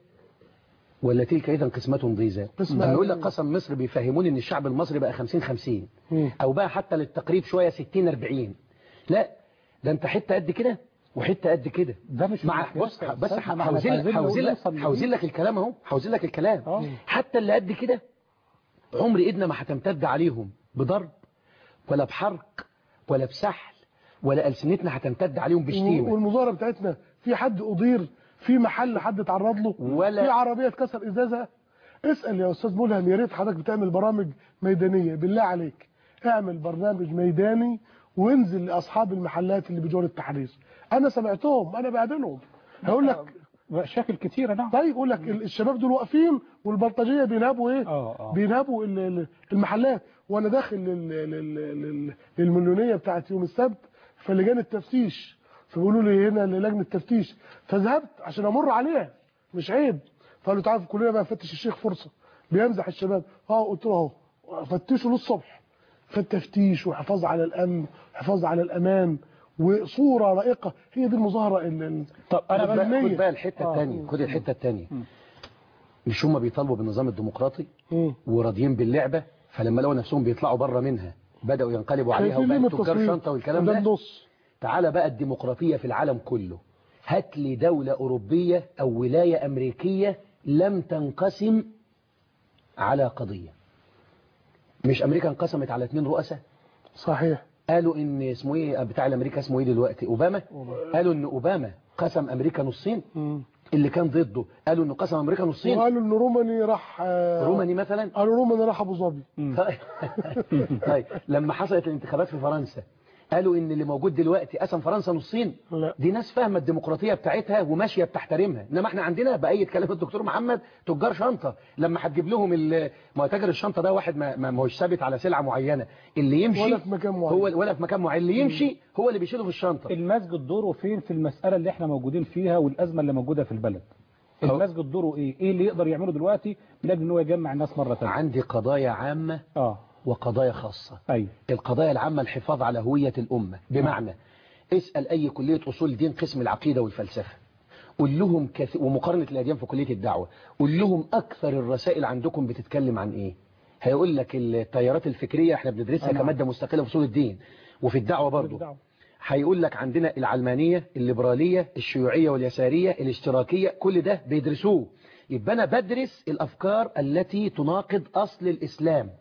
C: ولا تلك اذا قسمه ضيزى
B: قسمة
C: لما يقول لك
B: عادية.
C: قسم مصر بيفهموني ان الشعب المصري بقى 50 50
B: مم.
C: او بقى حتى للتقريب شويه 60 40 لا ده انت حته قد كده وحته قد كده
A: ده مش
C: مع
A: مقياس
C: بص
A: يا
C: بس
A: أستاذ، ما احنا
C: حوزين
A: عايزين
C: حوزين لك
A: نوصل لدي.
C: حوزين لك الكلام اهو حوزين لك الكلام
A: آه.
C: حتى اللي قد كده عمر ايدنا ما هتمتد عليهم بضرب ولا بحرق ولا بسحل ولا ألسنتنا هتمتد عليهم بشتيمة
B: والمظاهره بتاعتنا في حد اضير في محل حد اتعرض له
C: ولا-
B: في عربيه اتكسر ازازها اسال يا استاذ ملهم يا ريت حضرتك بتعمل برامج ميدانيه بالله عليك اعمل برنامج ميداني وانزل لاصحاب المحلات اللي بجوار التحرير انا سمعتهم انا بقابلهم هقول لك
A: مشاكل كتيرة نعم
B: طيب يقول لك ال- الشباب دول واقفين والبلطجيه بينهبوا ايه
A: اه اه
B: بينهبوا ال- ال- المحلات وانا داخل لل- لل- لل- للمليونيه بتاعت يوم السبت فلجان التفتيش فبيقولوا لي هنا لجنه التفتيش فذهبت عشان امر عليها مش عيب فقالوا تعالوا كلنا بقى نفتش الشيخ فرصه بيمزح الشباب اه قلت له اهو فتشوا للصبح فالتفتيش وحفاظ على الامن حفاظ على الامان وصوره رائقه هي دي المظاهره ال- ال-
A: طب انا
C: خد
A: بقى
C: بقى,
B: مية.
C: خد بقى الحتة
A: آه.
C: الثانية خد الحتة الثانية
A: مم.
C: مش هم بيطالبوا بالنظام الديمقراطي
B: مم.
C: وراضيين باللعبة فلما لقوا نفسهم بيطلعوا بره منها بدأوا ينقلبوا عليها
B: شايفين ليه من
C: وبقت تجار
B: التصوير؟
C: شنطة والكلام
B: ده
C: ده
B: النص
C: تعالى بقى الديمقراطية في العالم كله هات لي دولة أوروبية أو ولاية أمريكية لم تنقسم على قضية مش أمريكا انقسمت على اثنين رؤساء
B: صحيح
C: قالوا ان اسمه ايه بتاع الامريكا اسمه ايه دلوقتي اوباما قالوا ان اوباما قسم امريكا نصين
B: مم.
C: اللي كان ضده قالوا انه قسم امريكا نصين
B: وقالوا ان روماني راح آه،
C: روماني مثلا
B: قالوا روماني راح ابو ظبي
C: طيب لما حصلت الانتخابات في فرنسا قالوا ان اللي موجود دلوقتي قسم فرنسا نصين
B: لا
C: دي ناس فاهمه الديمقراطيه بتاعتها وماشيه بتحترمها انما احنا عندنا بايد كلام الدكتور محمد تجار شنطه لما هتجيب لهم ال- ما هو تاجر الشنطه ده واحد ما ما ما هوش ثابت على سلعه معينه اللي يمشي
B: ولا في مكان معين.
C: هو ولا في مكان معين اللي يمشي هو اللي بيشيله في الشنطه
A: المسجد دوره فين في المسألة اللي احنا موجودين فيها والأزمة اللي موجودة في البلد المسجد دوره ايه ايه اللي يقدر يعمله دلوقتي من اجل ان هو يجمع الناس مرة ثانيه
C: عندي قضايا عامه
A: اه
C: وقضايا خاصة
A: أيوة
C: القضايا العامة الحفاظ على هوية الأمة بمعنى اسأل أي كلية أصول دين قسم العقيدة والفلسفة قول لهم كث... ومقارنة الأديان في كلية الدعوة قول لهم أكثر الرسائل عندكم بتتكلم عن إيه هيقول لك التيارات الفكرية احنا بندرسها
A: نعم.
C: كمادة مستقلة في أصول الدين وفي الدعوة برضو
A: الدعوة.
C: هيقول لك عندنا العلمانية الليبرالية الشيوعية واليسارية الاشتراكية كل ده بيدرسوه يبقى أنا بدرس الأفكار التي تناقض أصل الإسلام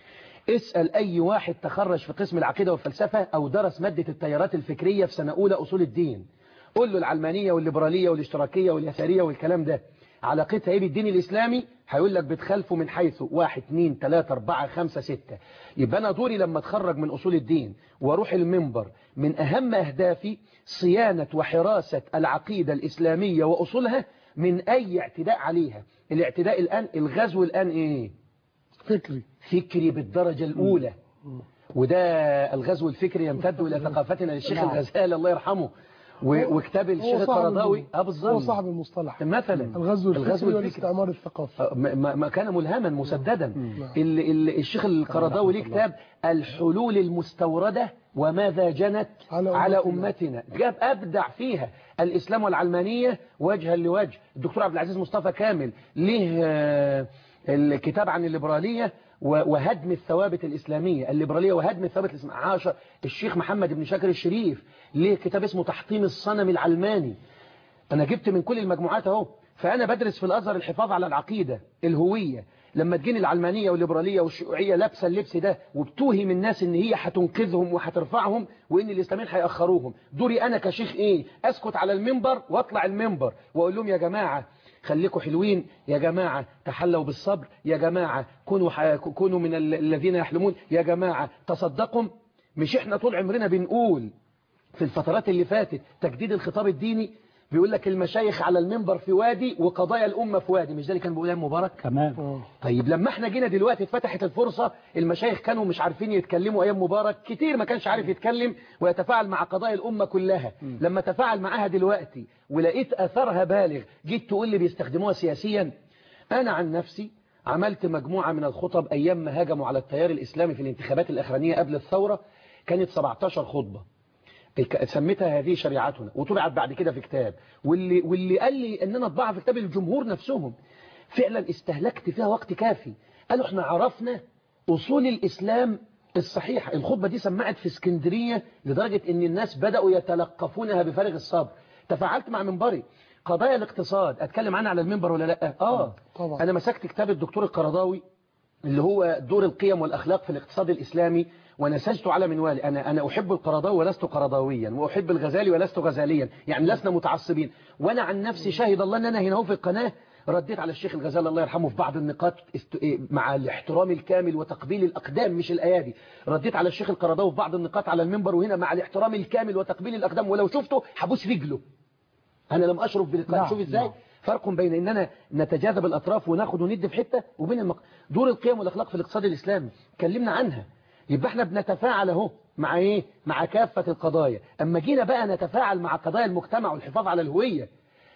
C: اسأل أي واحد تخرج في قسم العقيدة والفلسفة أو درس مادة التيارات الفكرية في سنة أولى أصول الدين قول له العلمانية والليبرالية والاشتراكية واليسارية والكلام ده علاقتها ايه بالدين الإسلامي هيقول لك بتخالفه من حيث واحد اتنين تلاتة اربعة خمسة ستة يبقى أنا دوري لما اتخرج من أصول الدين واروح المنبر من أهم أهدافي صيانة وحراسة العقيدة الإسلامية وأصولها من أي اعتداء عليها الاعتداء الآن الغزو الآن إيه
B: فكري
C: فكري بالدرجة الأولى وده الغزو الفكري يمتد إلى ثقافتنا للشيخ
A: نعم.
C: الغزالي الله يرحمه و- وكتاب الشيخ
B: هو صاحب
C: القرضاوي
B: الم-
C: اه
B: هو
C: بالظبط
B: صاحب المصطلح
C: مثلا
B: الغزو الفكري والاستعمار الثقافي
C: آه، ما- ما ما كان ملهما مسددا ال ال الشيخ القرضاوي ليه كتاب الحلول المستوردة وماذا جنت
B: على
C: على
B: أمتنا.
C: أمتنا جاب أبدع فيها الإسلام والعلمانية وجها لوجه الدكتور عبد العزيز مصطفى كامل ليه آه، الكتاب عن الليبرالية و- وهدم الثوابت الإسلامية الليبرالية وهدم الثوابت الإسلامية عاشر الشيخ محمد بن شاكر الشريف ليه كتاب اسمه تحطيم الصنم العلماني أنا جبت من كل المجموعات أهو فأنا بدرس في الأزهر الحفاظ على العقيدة الهوية لما تجيني العلمانية والليبرالية والشيوعية لابسه اللبس ده وبتوهم الناس ان هي هتنقذهم وهترفعهم وان الاسلاميين هيأخروهم دوري انا كشيخ ايه اسكت على المنبر واطلع المنبر واقول لهم يا جماعة خليكم حلوين يا جماعة تحلوا بالصبر يا جماعة كونوا ح... كونوا من ال- الذين يحلمون يا جماعة تصدقوا مش احنا طول عمرنا بنقول في الفترات اللي فاتت تجديد الخطاب الديني بيقول لك المشايخ على المنبر في وادي وقضايا الأمة في وادي مش ده اللي كان بيقول مبارك
A: تمام
B: آه.
C: طيب لما احنا جينا دلوقتي اتفتحت الفرصة المشايخ كانوا مش عارفين يتكلموا ايام مبارك كتير ما كانش عارف يتكلم ويتفاعل مع قضايا الامة كلها لما تفاعل معاها دلوقتي ولقيت اثرها بالغ جيت تقول لي بيستخدموها سياسيا انا عن نفسي عملت مجموعة من الخطب ايام ما هاجموا على التيار الاسلامي في الانتخابات الاخرانية قبل الثورة كانت 17 خطبة الك- سميتها هذه شريعتنا وطبعت بعد كده في كتاب واللي واللي قال لي ان انا اطبعها في كتاب الجمهور نفسهم فعلا استهلكت فيها وقت كافي قالوا احنا عرفنا اصول الاسلام الصحيحة الخطبة دي سمعت في اسكندرية لدرجة ان الناس بدأوا يتلقفونها بفارغ الصبر تفاعلت مع منبري قضايا الاقتصاد اتكلم عنها على المنبر ولا لا اه
B: طبعا.
C: انا مسكت كتاب الدكتور القرضاوي اللي هو دور القيم والأخلاق في الاقتصاد الإسلامي ونسجت على منوالي أنا, أنا أحب القرضاوي ولست قرضاويا وأحب الغزالي ولست غزاليا يعني لسنا متعصبين وأنا عن نفسي شاهد الله أن أنا هنا هو في القناة رديت على الشيخ الغزالي الله يرحمه في بعض النقاط است... إيه، مع الاحترام الكامل وتقبيل الأقدام مش الأيادي رديت على الشيخ القرضاوي في بعض النقاط على المنبر وهنا مع الاحترام الكامل وتقبيل الأقدام ولو شفته حبوس رجله أنا لم أشرف بلقاء
A: نعم،
C: شوف إزاي
A: نعم.
C: فرق بين اننا نتجاذب الاطراف وناخد وند في حته وبين المق... دور القيم والاخلاق في الاقتصاد الاسلامي اتكلمنا عنها يبقى احنا بنتفاعل اهو مع ايه مع كافه القضايا اما جينا بقى نتفاعل مع قضايا المجتمع والحفاظ على الهويه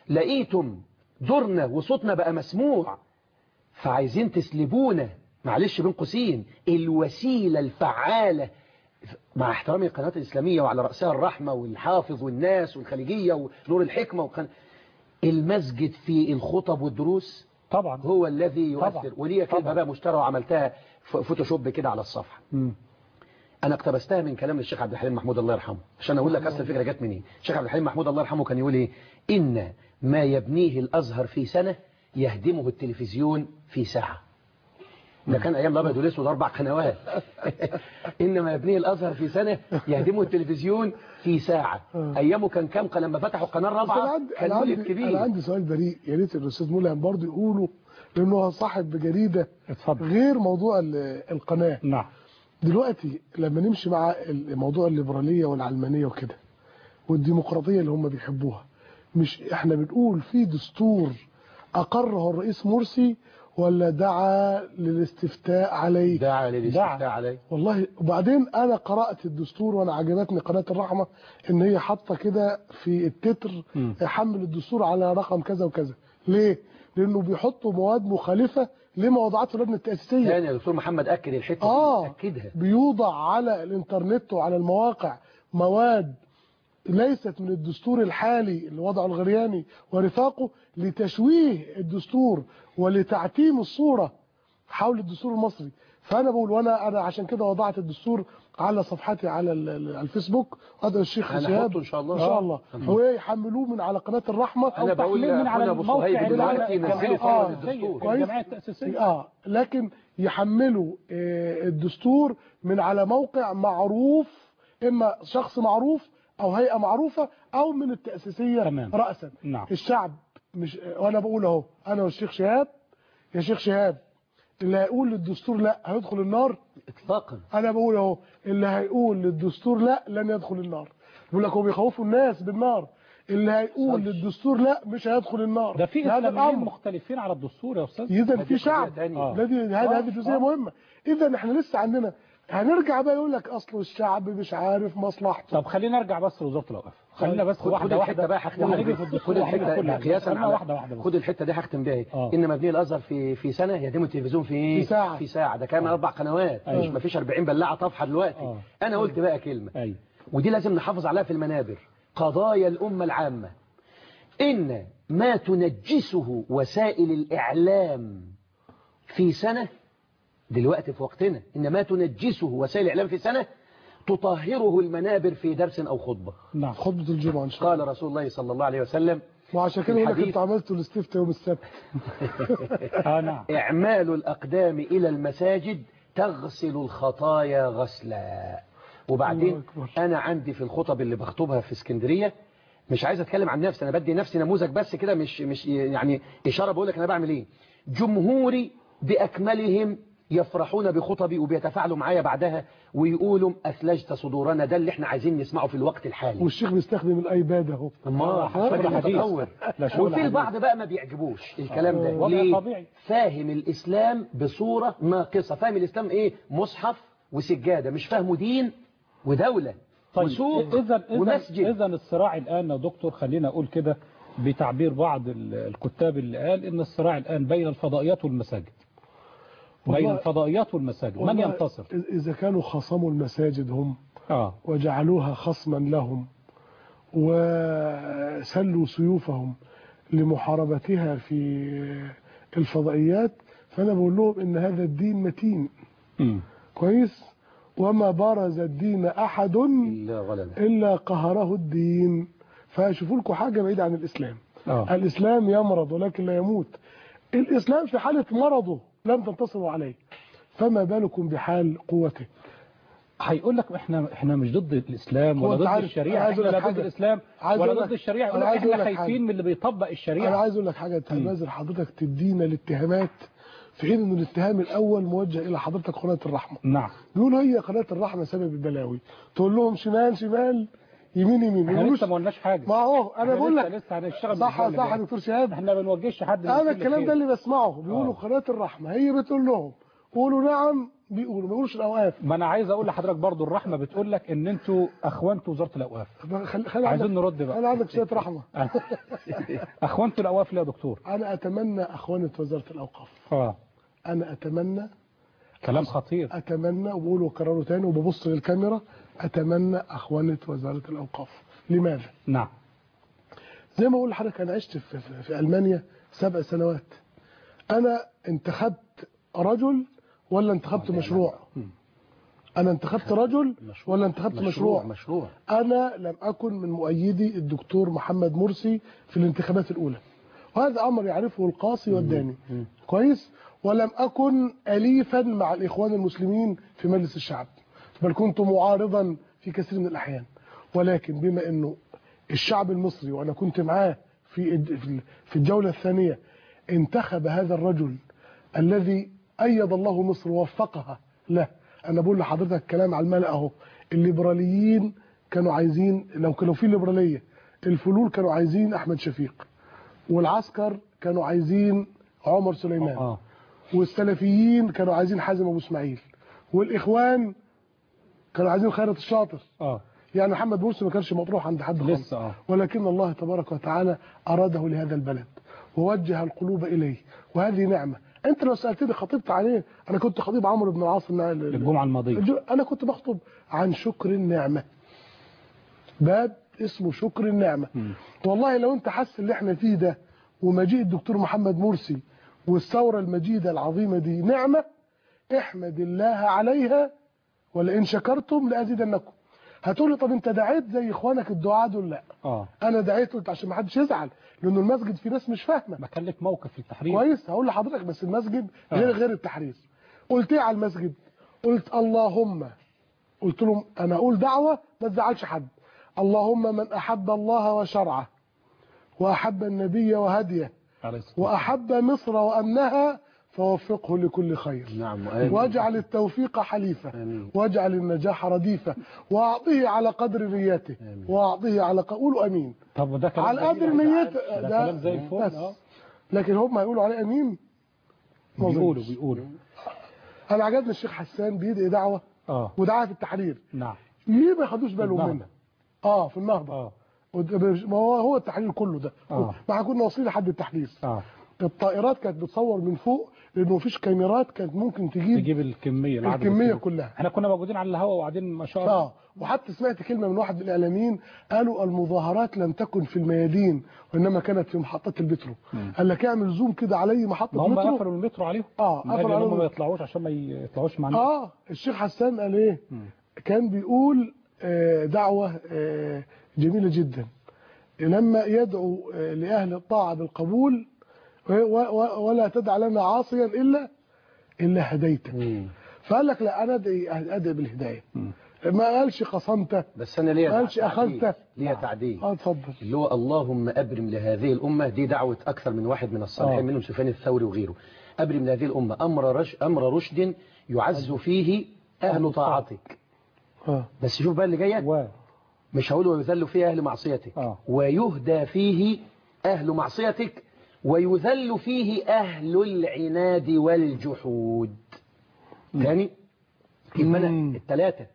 C: لقيتم دورنا وصوتنا بقى مسموع فعايزين تسلبونا معلش بين قوسين الوسيله الفعاله مع احترامي القنوات الإسلامية وعلى رأسها الرحمة والحافظ والناس والخليجية ونور الحكمة وكان المسجد في الخطب والدروس
A: طبعا
C: هو الذي
A: طبعا.
C: يؤثر وليا كلمة
A: طبعا.
C: بقى مشترى وعملتها ف- فوتوشوب كده على الصفحة
A: مم.
C: أنا اقتبستها من كلام الشيخ عبد الحليم محمود الله يرحمه عشان أقول لك أصل الفكرة جت منين الشيخ عبد الحليم محمود الله يرحمه كان يقول إيه إن ما يبنيه الأزهر في سنة يهدمه التلفزيون في ساعة ده كان أيام الأبيض والأسود أربع قنوات إنما يبنيه الأزهر في سنة يهدمه التلفزيون في ساعة أيامه كان كام قناة لما فتحوا القناة
B: بس انا
C: الرابعة
B: عندي
C: كان
B: انا
C: مولد
B: عندي,
C: كبير
B: أنا عندي سؤال بريء يا ريت الاستاذ ملهم برضه يقوله لانه هو صاحب جريده
A: اتفضل
B: غير موضوع ال- القناه
A: نعم
B: دلوقتي لما نمشي مع ال- موضوع الليبراليه والعلمانيه وكده والديمقراطيه اللي هم بيحبوها مش احنا بنقول في دستور اقره الرئيس مرسي ولا دعا للاستفتاء عليه
C: دعا للاستفتاء عليه
B: والله وبعدين انا قرات الدستور وانا عجبتني قناه الرحمه ان هي حاطه كده في التتر
A: مم.
B: حمل الدستور على رقم كذا وكذا ليه لانه بيحطوا مواد مخالفه لما وضعته اللجنه التاسيسيه
C: ثاني يا دكتور محمد اكد الحته
B: اه
C: دي اكدها
B: بيوضع على الانترنت وعلى المواقع مواد ليست من الدستور الحالي اللي وضعه الغرياني ورفاقه لتشويه الدستور ولتعتيم الصورة حول الدستور المصري فأنا بقول وأنا أنا عشان كده وضعت الدستور على صفحتي على ال- ال- الفيسبوك هذا الشيخ
C: أنا
B: شهاب
C: هحطه إن شاء الله.
B: إن شاء الله
C: آه.
B: ويحملوه من على قناة الرحمة
C: أنا بقول
A: تحليل من على
C: لأخونا أبو
A: الموقع
C: صهيب
A: اللي على
C: دلوقتي نزلوا
A: الجمعية
C: فعلا
B: آه.
C: الدستور
B: كويس.
A: الجمعية التأسيسية
B: اه لكن يحملوا آه، الدستور من على موقع معروف اما شخص معروف او هيئه معروفه او من التاسيسيه
A: تمام.
B: راسا
A: نعم.
B: الشعب مش وانا بقول اهو انا والشيخ شهاب يا شيخ شهاب اللي هيقول للدستور لا هيدخل النار
C: اطلاقا
B: انا بقول اهو اللي هيقول للدستور لا لن يدخل النار بيقول لك هو بيخوفوا الناس بالنار اللي هيقول
C: صدق.
B: للدستور لا مش هيدخل النار
A: ده في
B: هذا
A: اسلاميين
B: الامر
A: مختلفين على الدستور يا استاذ
B: اذا
C: هذه
B: في شعب
C: قضية تانية.
A: آه.
B: الذي هذه
A: آه.
B: هذه جزئيه
A: آه.
B: مهمه اذا احنا لسه عندنا هنرجع بقى يقول لك اصل الشعب مش عارف مصلحته
A: طب خلينا نرجع بس لوزاره الاوقاف خلينا بس
C: خد
A: واحده
C: خد
A: واحده
C: الحته بقى هختم
A: وهنيجي
C: بيها.
A: في الدستور
C: خد
A: وهنيجي في كل
C: الحته
A: حاجة.
C: قياسا
A: خلينا
C: على
A: واحده واحده بس
C: خد الحته دي هختم بيها
A: آه.
C: ان مبني الازهر في في سنه يهدموا التلفزيون في ايه
B: في ساعة.
C: في ساعه ده كان اربع قنوات
A: أيوة.
C: مش ما فيش 40 بلاعه طافحه دلوقتي
A: آه.
C: انا قلت بقى كلمه
A: ايوه
C: ودي لازم نحافظ عليها في المنابر قضايا الأمة العامة إن ما تنجسه وسائل الإعلام في سنة دلوقتي في وقتنا إن ما تنجسه وسائل الإعلام في سنة تطهره المنابر في درس أو خطبة
A: نعم
B: خطبه الجمعه ان شاء الله
C: قال رسول الله صلى الله عليه وسلم
B: وعشان كده يقول لك
C: الحديث-
B: انتوا عملتوا الاستفتاء يوم السبت
A: اه نعم
C: إعمال الأقدام إلى المساجد تغسل الخطايا غسلا وبعدين
B: الله أكبر.
C: أنا عندي في الخطب اللي بخطبها في اسكندرية مش عايز أتكلم عن نفسي أنا بدي نفسي نموذج بس كده مش مش يعني إشارة بقول لك أنا بعمل إيه جمهوري بأكملهم يفرحون بخطبي وبيتفاعلوا معايا بعدها ويقولوا أثلجت صدورنا ده اللي احنا عايزين نسمعه في الوقت الحالي
B: والشيخ بيستخدم الايباد اهو
C: ما
A: شغل حديث.
C: متطور
A: لا شغل
C: وفي
A: حديث.
C: البعض بقى ما بيعجبوش الكلام ده
A: وضع
C: ليه
A: طبيعي.
C: فاهم الإسلام بصورة ناقصة فاهم الإسلام إيه مصحف وسجادة مش فاهمه دين ودولة
A: طيب
C: وسوق
A: اذا اذا
C: ومسجد
A: اذا الصراع الان يا دكتور خلينا اقول كده بتعبير بعض ال- الكتاب اللي قال ان الصراع الان بين الفضائيات والمساجد بين
B: والله-
A: الفضائيات والمساجد من
B: والله
A: ينتصر
B: اذا كانوا خصموا المساجد هم
A: اه
B: وجعلوها خصما لهم وسلوا سيوفهم لمحاربتها في الفضائيات فأنا بقول لهم إن هذا الدين متين
A: مم.
B: كويس وما برز الدين أحد
C: إلا غلبة
B: إلا قهره الدين فشوفوا لكم حاجة بعيدة عن الإسلام
A: اه
B: الإسلام يمرض ولكن لا يموت الإسلام في حالة مرضه لم تنتصروا عليه فما بالكم بحال قوته
A: هيقول لك احنا احنا مش ضد الاسلام
B: هو
A: ولا
B: أنت
A: ضد
B: عارف-
A: الشريعه
B: أنا عايز
A: احنا
B: أقول
A: لا
B: لك
A: ضد
B: حاجة.
A: الاسلام
B: عايز
A: ولا
B: أقول
A: ضد
B: لك-
A: الشريعه يقول
B: أنا
A: لك
B: عايز أقول
A: احنا
B: لك حاجة.
A: خايفين من اللي بيطبق
B: انا
A: الشريعه
B: عايز اقول لك حاجه تنازل حضرتك تدينا الاتهامات في حين ان الاتهام الاول موجه الى حضرتك قناه الرحمه
A: نعم
B: بيقولوا هي قناه الرحمه سبب البلاوي تقول لهم شمال شمال يمين يمين ما
A: احنا
B: يقولوش
A: لسه ما قلناش حاجه
B: ما هو انا
A: احنا
B: بقول
A: لسه-
B: لك
A: لسه هنشتغل
B: صح
A: بالأسبوع اللي
B: صح يا
A: جاي.
B: دكتور شهاب
A: احنا ما بنوجهش حد
B: انا
A: لكل
B: الكلام
A: خير.
B: ده اللي بسمعه بيقولوا
A: آه.
B: قناه الرحمه هي بتقول لهم قولوا نعم بيقولوا ما بيقولوش الاوقاف
A: ما انا عايز اقول لحضرتك برضو الرحمه بتقول لك ان انتوا اخوانتوا وزاره الاوقاف
B: خلي خلي
A: عايزين
B: عندك
A: نرد بقى
B: خلي عندك شويه رحمه
A: اخوانتوا الاوقاف ليه يا دكتور
B: انا اتمنى اخوانه وزاره الاوقاف
A: اه
B: انا اتمنى
A: كلام خطير
B: اتمنى وبقول وكرره تاني وببص للكاميرا اتمنى اخوانه وزاره الاوقاف لماذا
A: نعم
B: زي ما بقول لحضرتك انا عشت في, في, في المانيا سبع سنوات انا انتخبت رجل ولا انتخبت مشروع انا انتخبت رجل ولا انتخبت مشروع,
C: مشروع
B: انا لم اكن من مؤيدي الدكتور محمد مرسي في الانتخابات الاولى وهذا امر يعرفه القاصي والداني كويس ولم اكن اليفا مع الاخوان المسلمين في مجلس الشعب بل كنت معارضا في كثير من الاحيان ولكن بما انه الشعب المصري وانا كنت معاه في في- في الجوله الثانيه انتخب هذا الرجل الذي ايد الله مصر ووفقها له انا بقول لحضرتك كلام على الملأ اهو الليبراليين كانوا عايزين لو كانوا في ليبراليه الفلول كانوا عايزين احمد شفيق والعسكر كانوا عايزين عمر سليمان
A: اه
B: والسلفيين كانوا عايزين حازم ابو اسماعيل والاخوان كانوا عايزين خيرت الشاطر
A: اه
B: يعني محمد مرسي ما كانش مطروح عند حد خالص
A: لسه اه
B: ولكن الله تبارك وتعالى أراده لهذا البلد ووجه القلوب إليه وهذه نعمة انت لو سالتني خطبت عليه انا كنت خطيب عمرو بن العاص النا- ال-
A: الجمعة الماضية
B: الج- انا كنت بخطب عن شكر النعمه باب اسمه شكر النعمه
A: مم.
B: والله لو انت حاسس اللي احنا فيه ده ومجيء الدكتور محمد مرسي والثوره المجيده العظيمه دي نعمه احمد الله عليها ولئن شكرتم لازيدنكم هتقول لي طب انت دعيت زي اخوانك الدعاء دول لا
A: اه
B: انا دعيت قلت عشان ما حدش يزعل لانه المسجد فيه ناس مش فاهمه
A: ما كان لك موقف في التحرير
B: كويس هقول لحضرتك بس المسجد
A: آه.
B: غير غير التحرير قلت ايه على المسجد قلت اللهم قلت لهم انا اقول دعوه ما تزعلش حد اللهم من احب الله وشرعه واحب النبي وهديه
A: عليه الصلاة والسلام.
B: واحب مصر وامنها فوفقه لكل خير
C: نعم وآمين.
B: واجعل التوفيق حليفه
C: آمين.
B: واجعل النجاح رديفه واعطيه على قدر نيته
C: آمين.
B: واعطيه على ق- قولوا امين
A: طب ده كلام
B: على
A: جميل
B: قدر
A: يا
B: نيته
A: جدعان. ده كلام زي الفل
B: بس.
A: اه
B: لكن هم هيقولوا عليه امين ما
A: بيقولوا
B: أظنش.
A: بيقولوا
B: انا عجبني الشيخ حسان بيدعي دعوه
A: اه
B: ودعاء في التحرير
A: نعم
B: ليه ما ياخدوش بالهم
A: النهضة.
B: منها اه في النهضه
A: اه
B: ود- ما هو هو التحرير كله ده
A: آه.
B: ما كنا واصلين لحد التحرير
A: اه
B: الطائرات كانت بتصور من فوق لانه مفيش كاميرات كانت ممكن تجيب
A: تجيب الكمية العدد
B: الكميه
A: الكبير.
B: كلها
A: احنا كنا موجودين على الهواء وبعدين ما شاء الله
B: اه وحتى سمعت كلمه من واحد من الاعلاميين قالوا المظاهرات لم تكن في الميادين وانما كانت في محطات المترو قال لك اعمل زوم كده على اي محطه
A: ما هم
B: مترو
A: قفلوا المترو عليهم
B: اه
A: من أجل
B: قفلوا
A: ان هم
B: عليهم.
A: ما يطلعوش عشان ما يطلعوش معانا
B: اه الشيخ حسان قال ايه كان بيقول آه، دعوة آه، جميلة جدا لما يدعو آه، لأهل الطاعة بالقبول و- و- ولا تدع لنا عاصيا إلا إلا هديته
C: مم.
B: فقال لك لا أنا أدعي أدعي بالهداية ما قالش قصمت
C: بس انا ليا
B: قالش
C: تعديل.
B: أخذت.
C: ليا تعديل
B: اه اتفضل
C: اللي هو اللهم ابرم لهذه الامه دي دعوه اكثر من واحد من الصالحين
A: آه.
C: منهم سفيان الثوري وغيره ابرم لهذه الامه امر رش امر رشد يعز فيه اهل طاعتك
B: اه
C: بس شوف بقى اللي جايه
A: و
C: مش هقول ويذل فيه اهل معصيتك
A: آه.
C: ويهدى فيه اهل معصيتك ويذل فيه اهل العناد والجحود تاني يبقى أنا
B: مم.
C: الثلاثه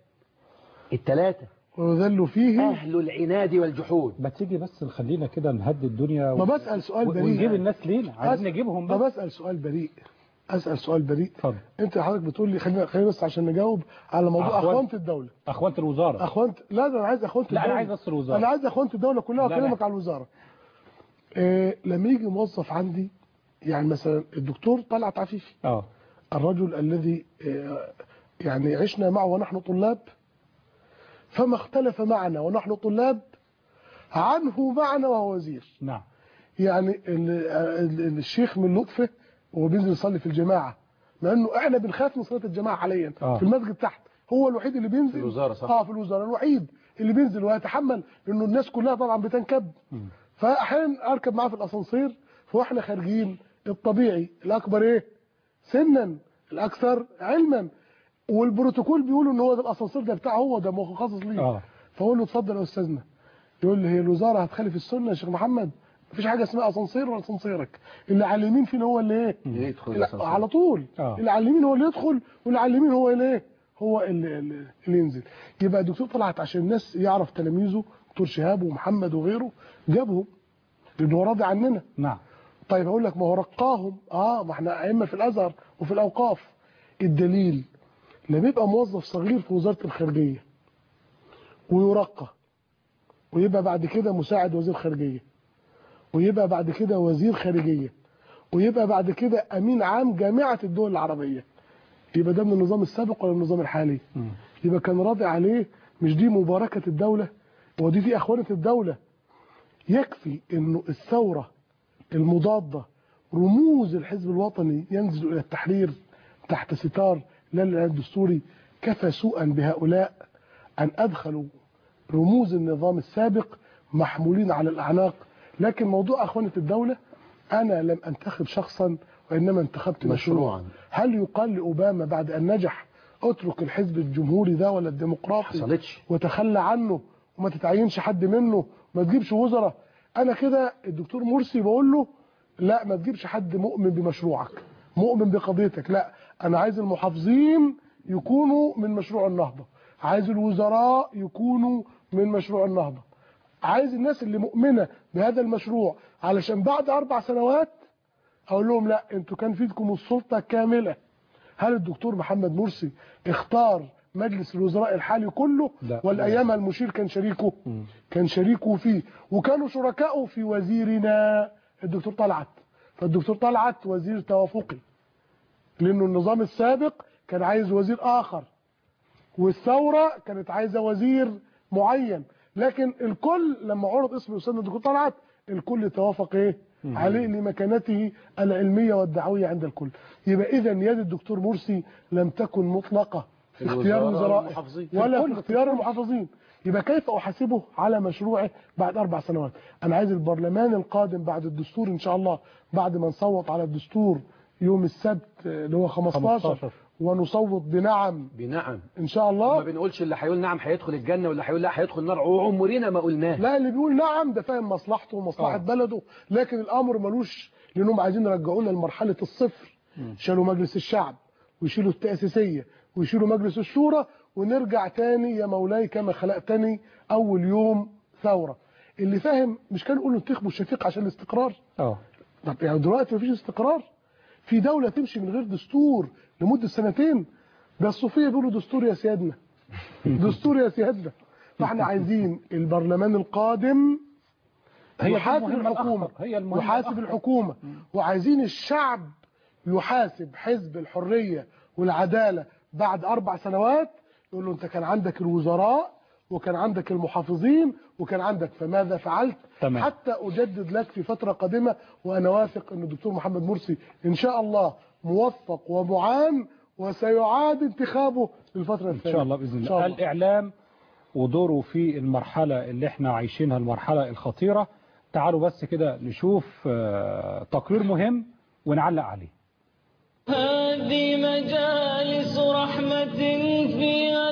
C: الثلاثه
B: ويذل فيه
C: اهل العناد والجحود
A: ما تيجي بس خلينا كده نهدي الدنيا
B: ما بسأل سؤال
A: و-
B: بريء
A: ونجيب الناس لينا عايزين
B: أس-
A: نجيبهم
B: ما
A: بس
B: بسأل سؤال بريء أسأل سؤال بريء
A: اتفضل
B: انت حضرتك بتقول لي خلينا خلينا بس عشان نجاوب على موضوع
A: أخوان.
B: اخوانة الدولة
A: اخوانة الوزارة
B: اخوانة لا ده انا عايز اخوانة
A: لا انا
B: الدولة
A: عايز بس الوزارة
B: انا عايز اخوانة الدولة كلها
A: لا،
B: واكلمك
A: لا.
B: على الوزارة إيه لما يجي موظف عندي يعني مثلا الدكتور طلعت عفيفي
A: اه
B: الرجل الذي إيه يعني عشنا معه ونحن طلاب فما اختلف معنا ونحن طلاب عنه معنا وهو وزير
A: نعم
B: يعني ال- ال- الشيخ من لطفه وهو بينزل يصلي في الجماعه مع انه احنا بنخاف من صلاه الجماعه حاليا
A: آه.
B: في المسجد تحت هو الوحيد اللي بينزل
C: في الوزارة، صح.
B: اه في الوزاره الوحيد اللي بينزل ويتحمل لانه الناس كلها طبعا بتنكب فاحيانا اركب معاه في الاسانسير فاحنا خارجين الطبيعي الاكبر ايه سنا الاكثر علما والبروتوكول بيقولوا ان هو ده الاسانسير ده بتاعه هو ده مخصص ليه
A: اه
B: فاقول له اتفضل يا استاذنا يقول لي هي الوزاره هتخالف السنه يا شيخ محمد مفيش حاجه اسمها اسانسير ولا اسانسيرك اللي على اليمين فينا هو اللي ايه
C: يدخل
B: لا
C: الأسانسير.
B: على طول
A: آه.
B: اللي على اليمين هو اللي يدخل واللي على اليمين هو اللي ايه هو اللي, اللي اللي ينزل يبقى الدكتور طلعت عشان الناس يعرف تلاميذه دكتور شهاب ومحمد وغيره جابهم لانه هو راضي عننا
A: نعم
B: طيب هقول لك ما هو رقاهم اه ما احنا ائمه في الازهر وفي الاوقاف الدليل لما يبقى موظف صغير في وزاره الخارجيه ويرقى ويبقى بعد كده مساعد وزير خارجيه ويبقى بعد كده وزير خارجيه ويبقى بعد كده امين عام جامعه الدول العربيه يبقى ده من النظام السابق ولا النظام الحالي يبقى كان راضي عليه مش دي مباركه الدوله ودي دي اخوانه الدوله يكفي انه الثوره المضادة رموز الحزب الوطني ينزل إلى التحرير تحت ستار لا الإعلان الدستوري كفى سوءا بهؤلاء أن أدخلوا رموز النظام السابق محمولين على الأعناق لكن موضوع أخوانة الدولة أنا لم أنتخب شخصا وإنما انتخبت مشروعا
C: مشروعا.
B: هل يقال لأوباما بعد أن نجح اترك الحزب الجمهوري ده ولا الديمقراطي
C: حصلتش
B: وتخلى عنه وما تتعينش حد منه وما تجيبش وزراء انا كده الدكتور مرسي بقول له لا ما تجيبش حد مؤمن بمشروعك مؤمن بقضيتك لا انا عايز المحافظين يكونوا من مشروع النهضه عايز الوزراء يكونوا من مشروع النهضه عايز الناس اللي مؤمنه بهذا المشروع علشان بعد اربع سنوات اقول لهم لا انتوا كان في ايدكم السلطه كامله هل الدكتور محمد مرسي اختار مجلس الوزراء الحالي كله
A: لا.
B: ولا ايامها المشير كان شريكه كان شريكه فيه وكانوا شركائه في وزيرنا الدكتور طلعت فالدكتور طلعت وزير توافقي لانه النظام السابق كان عايز وزير اخر والثوره كانت عايزه وزير معين لكن الكل لما عرض اسم الاستاذ الدكتور طلعت الكل توافق ايه عليه لمكانته العلميه والدعويه عند الكل يبقى اذا يد الدكتور مرسي لم تكن مطلقه في اختيار
C: الوزراء
B: وزراء
C: والمحافظين.
B: ولا
A: الكل
B: في اختيار المحافظين يبقى كيف احاسبه على مشروعه بعد اربع سنوات انا عايز البرلمان القادم بعد الدستور ان شاء الله بعد ما نصوت على الدستور يوم السبت اللي هو 15,
A: 15.
B: ونصوت بنعم
C: بنعم
B: ان شاء
C: ما
B: الله
C: بنقولش اللي هيقول نعم هيدخل الجنة واللي هيقول لا هيدخل النار عمرنا ما قلناه
B: لا اللي بيقول نعم ده فاهم مصلحته ومصلحه
A: آه.
B: بلده لكن الامر ملوش لانهم عايزين يرجعونا لمرحله الصفر شالوا مجلس الشعب ويشيلوا التاسيسيه ويشيلوا مجلس الشورى ونرجع تاني يا مولاي كما خلقتني اول يوم ثوره اللي فاهم مش كانوا يقولوا انتخبوا الشفيق عشان الاستقرار
A: اه
B: طب يعني دلوقتي مفيش استقرار في دولة تمشي من غير دستور لمدة سنتين ده الصوفية بيقولوا دستور يا سيادنا دستور يا سيادنا فاحنا عايزين البرلمان القادم
A: هي دي
B: يحاسب
A: المهمة
B: الحكومة
A: الأخطر. هي المهمة
B: يحاسب
A: الأخطر.
B: الحكومة وعايزين الشعب يحاسب حزب الحرية والعدالة بعد أربع سنوات يقول له أنت كان عندك الوزراء وكان عندك المحافظين وكان عندك فماذا فعلت
A: تمام.
B: حتى أجدد لك في فترة قادمة وأنا واثق أن الدكتور محمد مرسي إن شاء الله موفق ومعان وسيعاد انتخابه للفترة
A: ان
B: الثانية
A: شاء الله باذن
B: إن
A: الله
B: شاء الله.
A: الاعلام ودوره في المرحله اللي احنا عايشينها المرحله الخطيره تعالوا بس كده نشوف آه، تقرير مهم ونعلق عليه
D: هذه مجالس رحمة فيها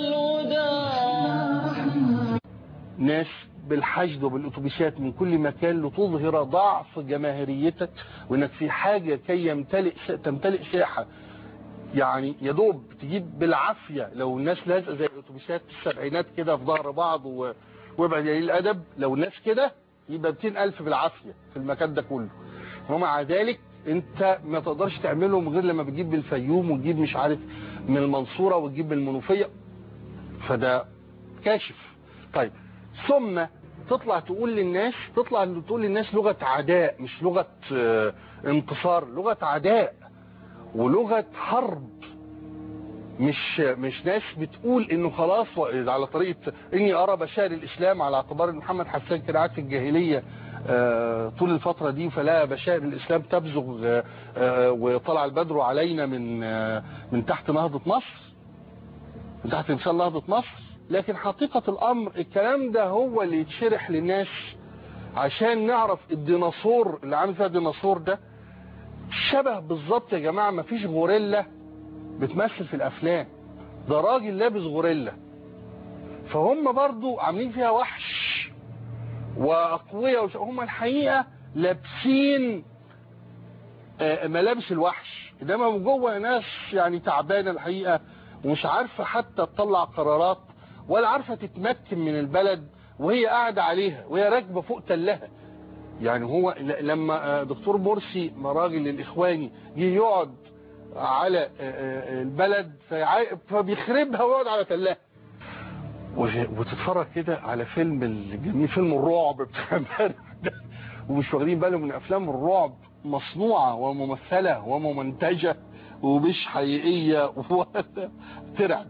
D: الهدى
E: ناس بالحشد وبالاتوبيسات من كل مكان لتظهر ضعف جماهيريتك وانك في حاجه كي يمتلئ تمتلئ ساحه يعني يا دوب تجيب بالعافيه لو الناس لازقه زي الاتوبيسات السبعينات كده في ظهر بعض و- وابعد قليل الادب لو الناس كده يبقى 200000 بالعافيه في المكان ده كله ومع ذلك انت ما تقدرش تعملهم غير لما بتجيب من الفيوم وتجيب مش عارف من المنصوره وتجيب من المنوفيه فده كاشف طيب ثم تطلع تقول للناس تطلع تقول للناس لغة عداء مش لغة آه، انتصار لغة عداء ولغة حرب مش مش ناس بتقول انه خلاص و- على طريقة اني ارى بشائر الاسلام على اعتبار ان محمد حسان كان قاعد في الجاهلية آه، طول الفترة دي فلا بشائر الاسلام تبزغ آه، آه، وطلع البدر علينا من آه، من تحت نهضة مصر من تحت تمثال نهضة مصر لكن حقيقة الأمر الكلام ده هو اللي يتشرح للناس عشان نعرف الديناصور اللي عامل فيها الديناصور ده شبه بالظبط يا جماعة مفيش غوريلا بتمثل في الأفلام ده راجل لابس غوريلا فهم برضو عاملين فيها وحش وأقوياء وش... هم الحقيقة لابسين آه، ملابس الوحش انما من جوه ناس يعني تعبانه الحقيقه ومش عارفه حتى تطلع قرارات ولا عارفه تتمكن من البلد وهي قاعده عليها وهي راكبه فوق تلها يعني هو ل- لما آه، دكتور مرسي راجل الاخواني جه يقعد على آه، آه، البلد فيع- فبيخربها ويقعد على تلها وش- وتتفرج كده على فيلم الجميل فيلم الرعب بتاع امبارح ده ومش واخدين بالهم من افلام الرعب مصنوعه وممثله وممنتجه ومش حقيقيه ولا ترعب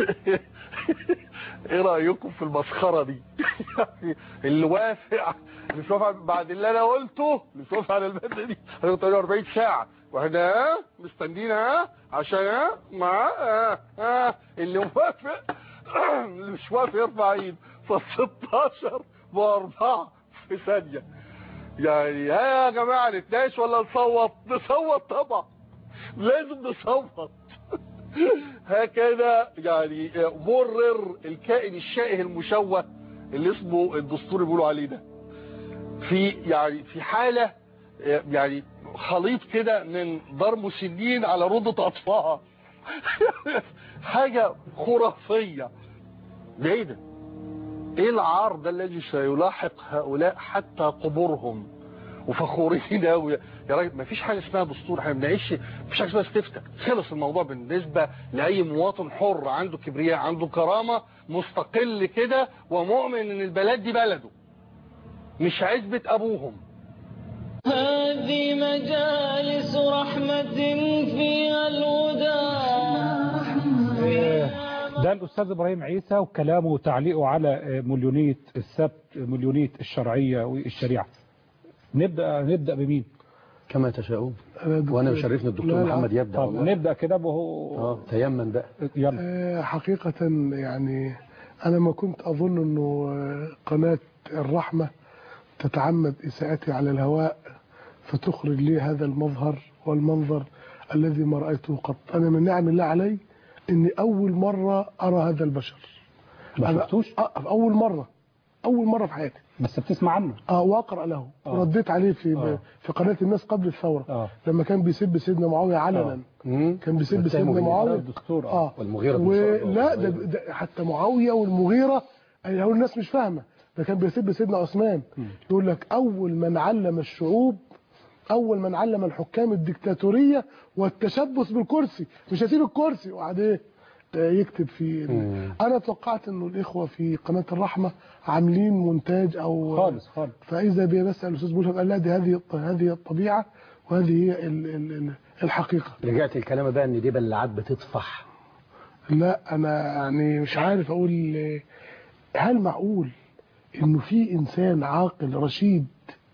E: ايه رايكم في المسخره دي يعني اللي وافق اللي مش وافق بعد اللي انا قلته اللي مش وافق على الماده دي انا كنت 40 ساعه واحنا ها مستنيين ها عشان ها مع ها ها اللي موافق اللي مش موافق يرفع ايد ف 16 واربعه في ثانيه يعني ها يا جماعه نتناقش ولا نصوت نصوت طبعا لازم نصوت هكذا يعني مرر الكائن الشائه المشوه اللي اسمه الدستور اللي بيقولوا عليه ده في يعني في حالة يعني خليط كده من ضرب مسنين على ردة أطفال حاجة خرافية ده ايه ده ايه العار ده الذي سيلاحق هؤلاء حتى قبورهم وفخورين قوي يا راجل ما فيش حاجه اسمها دستور احنا بنعيش ما فيش حاجه اسمها استفتاء خلص الموضوع بالنسبه لاي مواطن حر عنده كبرياء عنده كرامه مستقل كده ومؤمن ان البلد دي بلده مش عزبه ابوهم
D: هذه مجالس رحمة فيها الهدى
A: ده الأستاذ إبراهيم عيسى وكلامه وتعليقه على مليونية السبت مليونية الشرعية والشريعة نبدأ نبدأ بمين؟
C: كما تشاءون
B: أنا دكتور-
C: وانا يشرفني الدكتور
B: لا، لا.
C: محمد يبدا
A: طب
C: والله.
A: نبدأ كده وهو
C: اه تيمن بقى
A: يلا
B: آه، حقيقة يعني أنا ما كنت أظن أنه آه، قناة الرحمة تتعمد إساءتي على الهواء فتخرج لي هذا المظهر والمنظر الذي ما رأيته قط أنا من نعم الله علي أني أول مرة أرى هذا البشر
A: ما
B: أنا-
A: شفتوش
B: آه، أول مرة أول مرة في حياتي
A: بس بتسمع عنه
B: اه واقرا له
A: آه.
B: ورديت عليه في
A: آه.
B: في قناه الناس قبل الثوره
A: آه.
B: لما كان بيسب سيدنا معاويه علنا
C: مم.
B: كان بيسب
C: والتهم
B: سيدنا
C: بالإرهاب
B: معاويه
A: الدستور اه
B: اه
C: والمغيرة بن
B: ولا
C: شعبة.
B: ده, ده حتى معاويه والمغيره يعني هو الناس مش فاهمه ده كان بيسب سيدنا عثمان يقول لك اول من علم الشعوب اول من علم الحكام الدكتاتوريه والتشبث بالكرسي مش هسيب الكرسي وقعد ايه آه، يكتب في
C: مم.
B: انا توقعت انه الاخوه في قناه الرحمه عاملين مونتاج او
A: خالص خالص
B: فاذا بي بسال الاستاذ ملهم قال لا دي هذه الط- هذه الطبيعه وهذه هي ال- ال- ال- الحقيقه
C: رجعت الكلام بقى ان دي بلعات بتطفح
B: لا انا يعني مش عارف اقول آه، هل معقول انه في انسان عاقل رشيد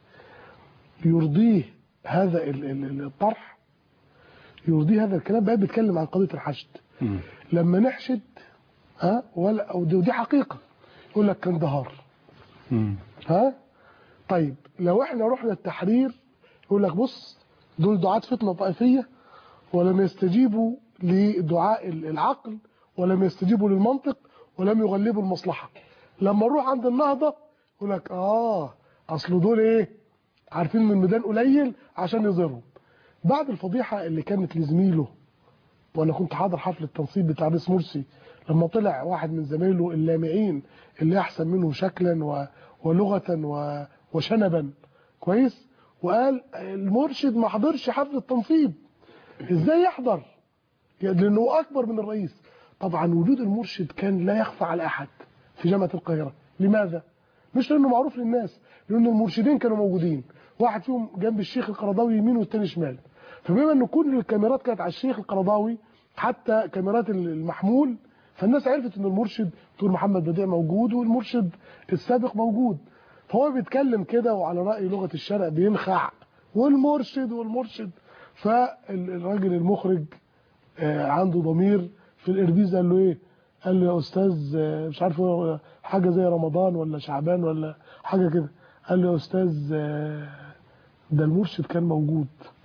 B: يرضيه هذا ال- ال- ال- الطرح يرضيه هذا الكلام بقى بيتكلم عن قضيه الحشد
A: مم.
B: لما نحشد ها ولا ودي ودي حقيقه يقول لك كان دهار
A: مم.
B: ها طيب لو احنا رحنا التحرير يقول لك بص دول دعاة فتنة طائفية ولم يستجيبوا لدعاء العقل ولم يستجيبوا للمنطق ولم يغلبوا المصلحة لما نروح عند النهضة يقول لك اه اصل دول ايه عارفين من ميدان قليل عشان يظهروا بعد الفضيحة اللي كانت لزميله وانا كنت حاضر حفل التنصيب بتاع رئيس مرسي لما طلع واحد من زمايله اللامعين اللي احسن منه شكلا و... ولغة و... وشنبا كويس وقال المرشد ما حضرش حفل التنصيب ازاي يحضر يعني لانه اكبر من الرئيس طبعا وجود المرشد كان لا يخفى على احد في جامعه القاهره لماذا مش لانه معروف للناس لان المرشدين كانوا موجودين واحد فيهم جنب الشيخ القرضاوي يمين والتاني شمال فبما ان كل الكاميرات كانت على الشيخ القرضاوي حتى كاميرات المحمول فالناس عرفت ان المرشد دكتور محمد بديع موجود والمرشد السابق موجود فهو بيتكلم كده وعلى راي لغه الشرق بينخع والمرشد والمرشد فالراجل المخرج آه، عنده ضمير في الاربيز قال له ايه قال له يا استاذ آه، مش عارف هو حاجه زي رمضان ولا شعبان ولا حاجه كده قال له يا استاذ آه، ده المرشد كان موجود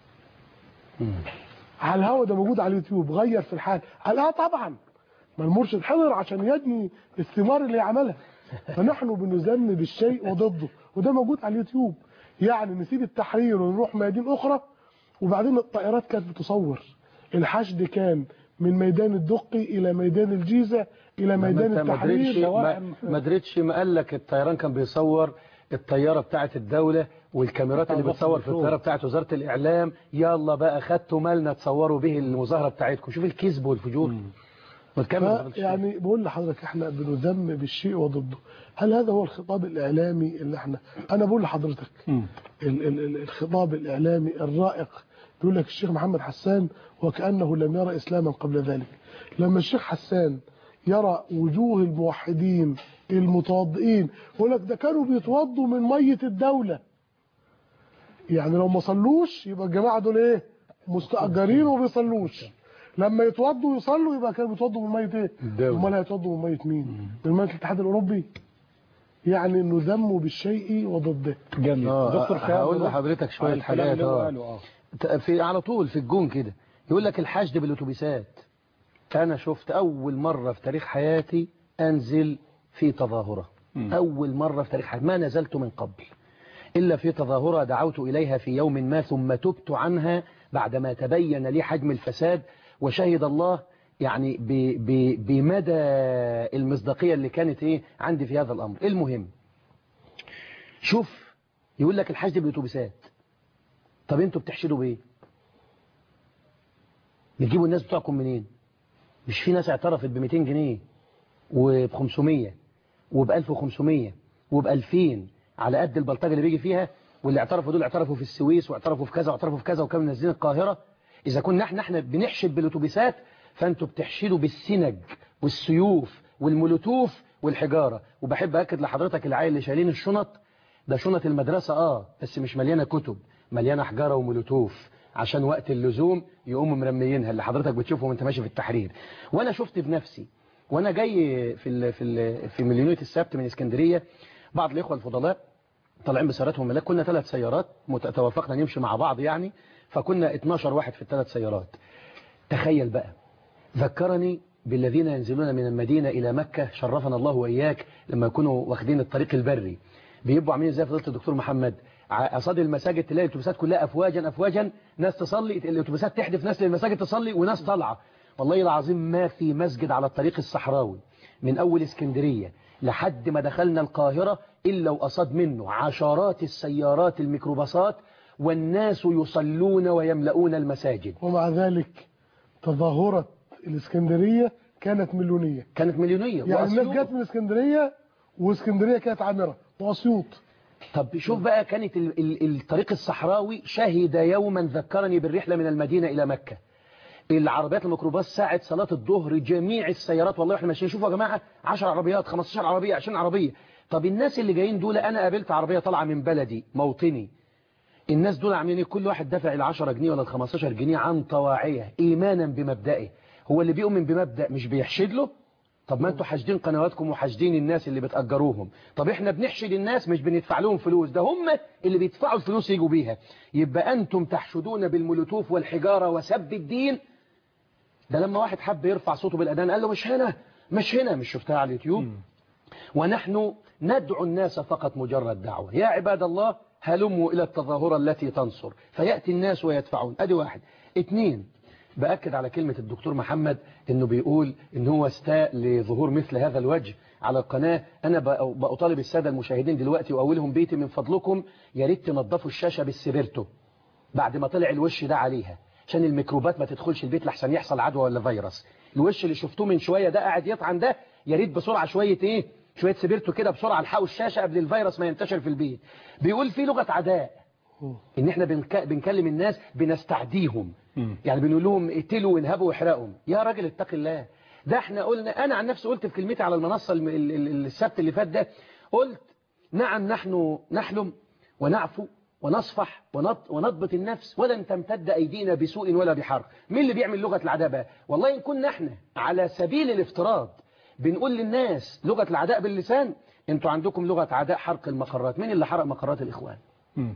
B: على الهوا ده موجود على اليوتيوب غير في الحال قال اه طبعا ما المرشد حضر عشان يجني الثمار اللي عملها فنحن بنذم بالشيء وضده وده موجود على اليوتيوب يعني نسيب التحرير ونروح ميادين اخرى وبعدين الطائرات كانت بتصور الحشد كان من ميدان الدقي الى ميدان الجيزه الى ميدان
C: ما انت ما دريتش
B: التحرير
C: ما- ما دريتش ما قال لك الطيران كان بيصور الطياره بتاعه الدوله والكاميرات اللي
A: بس
C: بتصور في
A: بتشوف.
C: الطياره بتاعه وزاره الاعلام يلا بقى خدتوا مالنا تصوروا به المظاهره بتاعتكم شوف الكذب والفجور ما تكمل يا فضيلة الشيخ.
B: يعني بقول لحضرتك احنا بنذم بالشيء وضده هل هذا هو الخطاب الاعلامي اللي احنا انا بقول لحضرتك
A: مم.
B: ال- ال- ال- الخطاب الإعلامي الرائق بيقول لك الشيخ محمد حسان وكأنه لم يرى إسلاما قبل ذلك لما الشيخ حسان يرى وجوه الموحدين المتوضئين يقول لك ده كانوا بيتوضوا من مية الدولة يعني لو ما صلوش يبقى الجماعة دول ايه مستأجرين وما بيصلوش لما يتوضوا ويصلوا يبقى كانوا بيتوضوا من مية ايه
C: الدولة.
B: امال هيتوضوا من مية مين من مية الاتحاد الأوروبي يعني انه ذمه بالشيء وضده
A: جميل
C: آه،
A: دكتور
C: آه،
A: خالد
C: هقول
A: رد
C: لحضرتك شوية
A: على الكلام
C: حاجات،
A: اللي هو
C: آه.
A: قاله، اه
C: ت- في على طول في الجون كده يقول لك الحشد بالاتوبيسات انا شفت اول مرة في تاريخ حياتي انزل في تظاهرة
A: مم.
C: اول مرة في تاريخ حياتي ما نزلت من قبل إلا في تظاهرة دعوت إليها في يوم ما ثم تبت عنها بعدما تبين لي حجم الفساد وشهد الله يعني ب ب بمدى المصداقية اللي كانت إيه عندي في هذا الأمر المهم شوف يقول لك الحشد بالأتوبيسات طب انتوا بتحشدوا بايه بتجيبوا الناس بتوعكم منين مش في ناس اعترفت ب 200 جنيه وب 500 وب 1500 وب 2000 على قد البلطجه اللي بيجي فيها واللي اعترفوا دول اعترفوا في السويس واعترفوا في كذا واعترفوا في كذا وكانوا منزلين القاهره اذا كنا احنا احنا بنحشد بالاتوبيسات فانتوا بتحشدوا بالسنج والسيوف والمولوتوف والحجاره وبحب اكد لحضرتك العيال اللي شايلين الشنط ده شنط المدرسه اه بس مش مليانه كتب مليانه حجاره ومولوتوف عشان وقت اللزوم يقوموا مرميينها اللي حضرتك بتشوفه وانت ماشي في التحرير وانا شفت بنفسي وانا جاي في ال في ال في مليونيه السبت من اسكندريه بعض الاخوه الفضلاء طالعين بسياراتهم ملاك كنا ثلاث سيارات مت- توافقنا نمشي مع بعض يعني فكنا 12 واحد في الثلاث سيارات تخيل بقى ذكرني بالذين ينزلون من المدينة إلى مكة شرفنا الله وإياك لما يكونوا واخدين الطريق البري بيبقوا عاملين زي فضيله الدكتور محمد ع- قصاد المساجد تلاقي الاتوبيسات كلها افواجا افواجا ناس تصلي الاتوبيسات تحدف ناس للمساجد تصلي وناس طالعه والله العظيم ما في مسجد على الطريق الصحراوي من اول اسكندريه لحد ما دخلنا القاهره الا وقصاد منه عشرات السيارات الميكروباصات والناس يصلون ويملؤون المساجد
B: ومع ذلك تظاهرة الإسكندرية كانت مليونية
C: كانت مليونيه
B: يعني الناس
C: وأسيوط.
B: جت من اسكندرية واسكندرية كانت عامرة وأسيوط
C: طب شوف بقى كانت ال- ال- الطريق الصحراوي شهد يوما ذكرني بالرحلة من المدينة إلى مكة العربيات الميكروباص ساعة صلاة الظهر جميع السيارات والله احنا ماشيين شوفوا يا جماعة 10 عربيات 15 عربية 20 عربية طب الناس اللي جايين دول أنا قابلت عربية طالعة من بلدي موطني الناس دول عاملين ايه كل واحد دافع ال 10 جنيه ولا ال 15 جنيه عن طواعية إيمانا بمبدئه هو اللي بيؤمن بمبدأ مش بيحشد له طب ما انتوا حاشدين قنواتكم وحاشدين الناس اللي بتأجروهم طب احنا بنحشد الناس مش بندفع لهم فلوس ده هم اللي بيدفعوا الفلوس يجوا بيها يبقى انتم تحشدون بالمولوتوف والحجارة وسب الدين ده لما واحد حب يرفع صوته بالأذان قال له مش هنا مش هنا مش شفتها على اليوتيوب ونحن ندعو الناس فقط مجرد دعوة يا عباد الله هلموا إلى التظاهرة التي تنصر فيأتي الناس ويدفعون أدي واحد اتنين بأكد على كلمة الدكتور محمد انه بيقول ان هو استاء لظهور مثل هذا الوجه على القناة انا بأ- بأطالب السادة المشاهدين دلوقتي واولهم بيتي من فضلكم يا ريت تنظفوا الشاشة بالسبيرتو بعد ما طلع الوش ده عليها عشان الميكروبات ما تدخلش البيت لحسن يحصل عدوى ولا فيروس الوش اللي شفتوه من شوية ده قاعد يطعن ده يا ريت بسرعة شوية ايه شوية سبيرتو كده بسرعة الحقوا الشاشة قبل الفيروس ما ينتشر في البيت بيقول في لغة عداء ان احنا بنك... بنكلم الناس بنستعديهم يعني بنقول لهم اقتلوا وانهبوا واحرقهم يا راجل اتق الله ده احنا قلنا انا عن نفسي قلت في كلمتي على المنصة الم- ال- ال- السبت اللي فات ده قلت نعم نحن نحلم ونعفو ونصفح ونط- ونضبط النفس ولن تمتد أيدينا بسوء ولا بحرب مين اللي بيعمل لغة العداء بقى والله إن كنا احنا على سبيل الافتراض بنقول للناس لغة العداء باللسان انتوا عندكم لغة عداء حرق المقرات مين اللي حرق مقرات الإخوان
A: مم.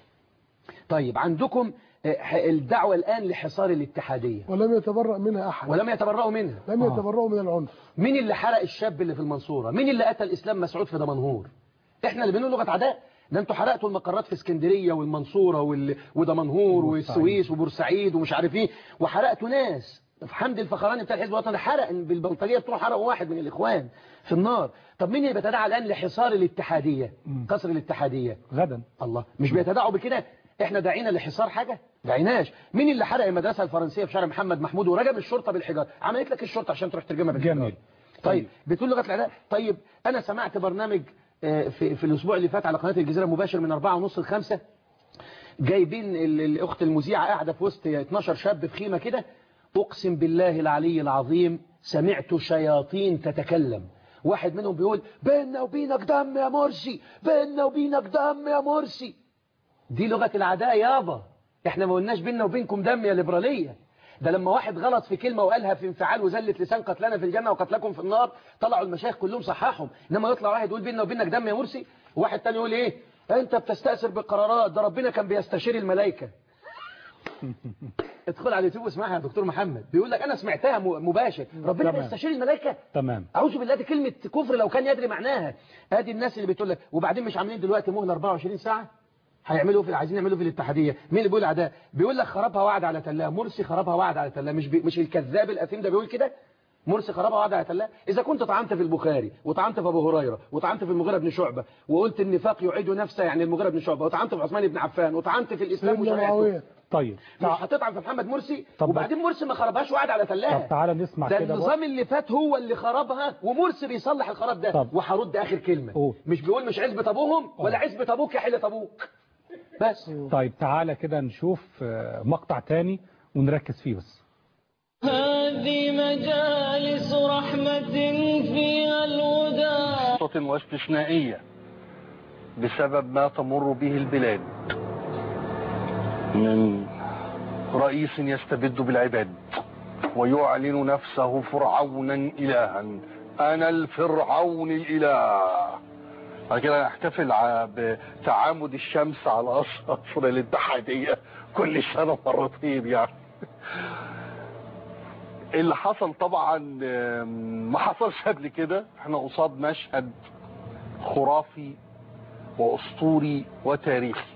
C: طيب عندكم آه، ح- الدعوة الآن لحصار الاتحادية
B: ولم يتبرأ منها أحد
C: ولم يتبرؤوا منها
B: لم يتبرأوا من العنف
C: مين اللي حرق الشاب اللي في المنصورة مين اللي قتل إسلام مسعود في دمنهور احنا اللي بنقول لغة عداء ده انتوا حرقتوا المقرات في اسكندرية والمنصورة وال... ودمنهور والسويس وبورسعيد ومش عارف ايه وحرقتوا ناس في حمد الفخراني بتاع الحزب الوطني حرق بالبلطجية بتوع حرقوا واحد من الإخوان في النار طب مين اللي بيتدعى الآن لحصار الاتحادية قصر الاتحادية
A: غدا
C: الله مش بيتدعوا بكده احنا داعينا لحصار حاجة داعيناش مين اللي حرق المدرسة الفرنسية في شارع محمد محمود ورجب الشرطة بالحجار عملت لك الشرطة عشان تروح ترجمها بالحجار
A: جميل.
C: طيب بتقول لغة العداء طيب انا سمعت برنامج آه، في, في الاسبوع اللي فات على قناة الجزيرة مباشر من أربعة ونص لخمسة جايبين ال- الاخت المذيعة قاعدة في وسط 12 شاب في خيمة كده اقسم بالله العلي العظيم سمعت شياطين تتكلم واحد منهم بيقول بيننا وبينك دم يا مرسي بيننا وبينك دم يا مرسي دي لغة العداء يابا احنا ما قلناش بيننا وبينكم دم يا ليبرالية ده لما واحد غلط في كلمة وقالها في انفعال وزلت لسان قتلنا في الجنة وقتلكم في النار طلعوا المشايخ كلهم صححهم انما يطلع واحد يقول بيننا وبينك دم يا مرسي وواحد تاني يقول ايه انت بتستأثر بالقرارات ده ربنا كان بيستشير الملائكة ادخل على اليوتيوب واسمعها يا دكتور محمد بيقول لك انا سمعتها م- مباشر ربنا
A: تمام.
C: بيستشير الملائكة
A: تمام
C: أعوذ بالله دي كلمة كفر لو كان يدري معناها ادي الناس اللي بتقول لك وبعدين مش عاملين دلوقتي مهلة 24 ساعة هيعملوا في عايزين يعملوا في الاتحادية مين اللي بيقول عداء بيقول لك خربها وعد على تلاه مرسي خربها وعد على تلاه مش بي... مش الكذاب الأثيم ده بيقول كده مرسي خربها وقعد يتلاها اذا كنت طعنت في البخاري وطعنت في ابو هريره وطعنت في المغيره بن شعبه وقلت النفاق يعيد نفسه يعني المغيره بن شعبه وطعنت في عثمان بن عفان وطعنت في الاسلام
B: سيدنا
C: وشريعته
B: معاوية
A: طيب
C: مش هتطعن في محمد مرسي
A: طب-
C: وبعدين مرسي ما خربهاش وقعد على تلاها
A: طب تعالى نسمع
C: ده
A: كده
C: النظام اللي فات هو اللي خربها ومرسي بيصلح الخراب ده
A: طب.
C: وهرد اخر كلمه
A: قول.
C: مش بيقول مش عزبه ابوهم ولا عزبه ابوك يا حيله ابوك بس
A: طيب تعالى كده نشوف آه، مقطع تاني ونركز فيه بس
D: هذه مجالس رحمة فيها الهدى
E: خاصة واستثنائية بسبب ما تمر به البلاد من رئيس يستبد بالعباد ويعلن نفسه فرعونا إلها أنا الفرعون الإله بعد كده نحتفل ع- بتعامد الشمس على أسر الاتحادية كل سنة مرتين يعني اللي حصل طبعا آم، ما حصلش قبل كده احنا قصاد مشهد خرافي واسطوري وتاريخي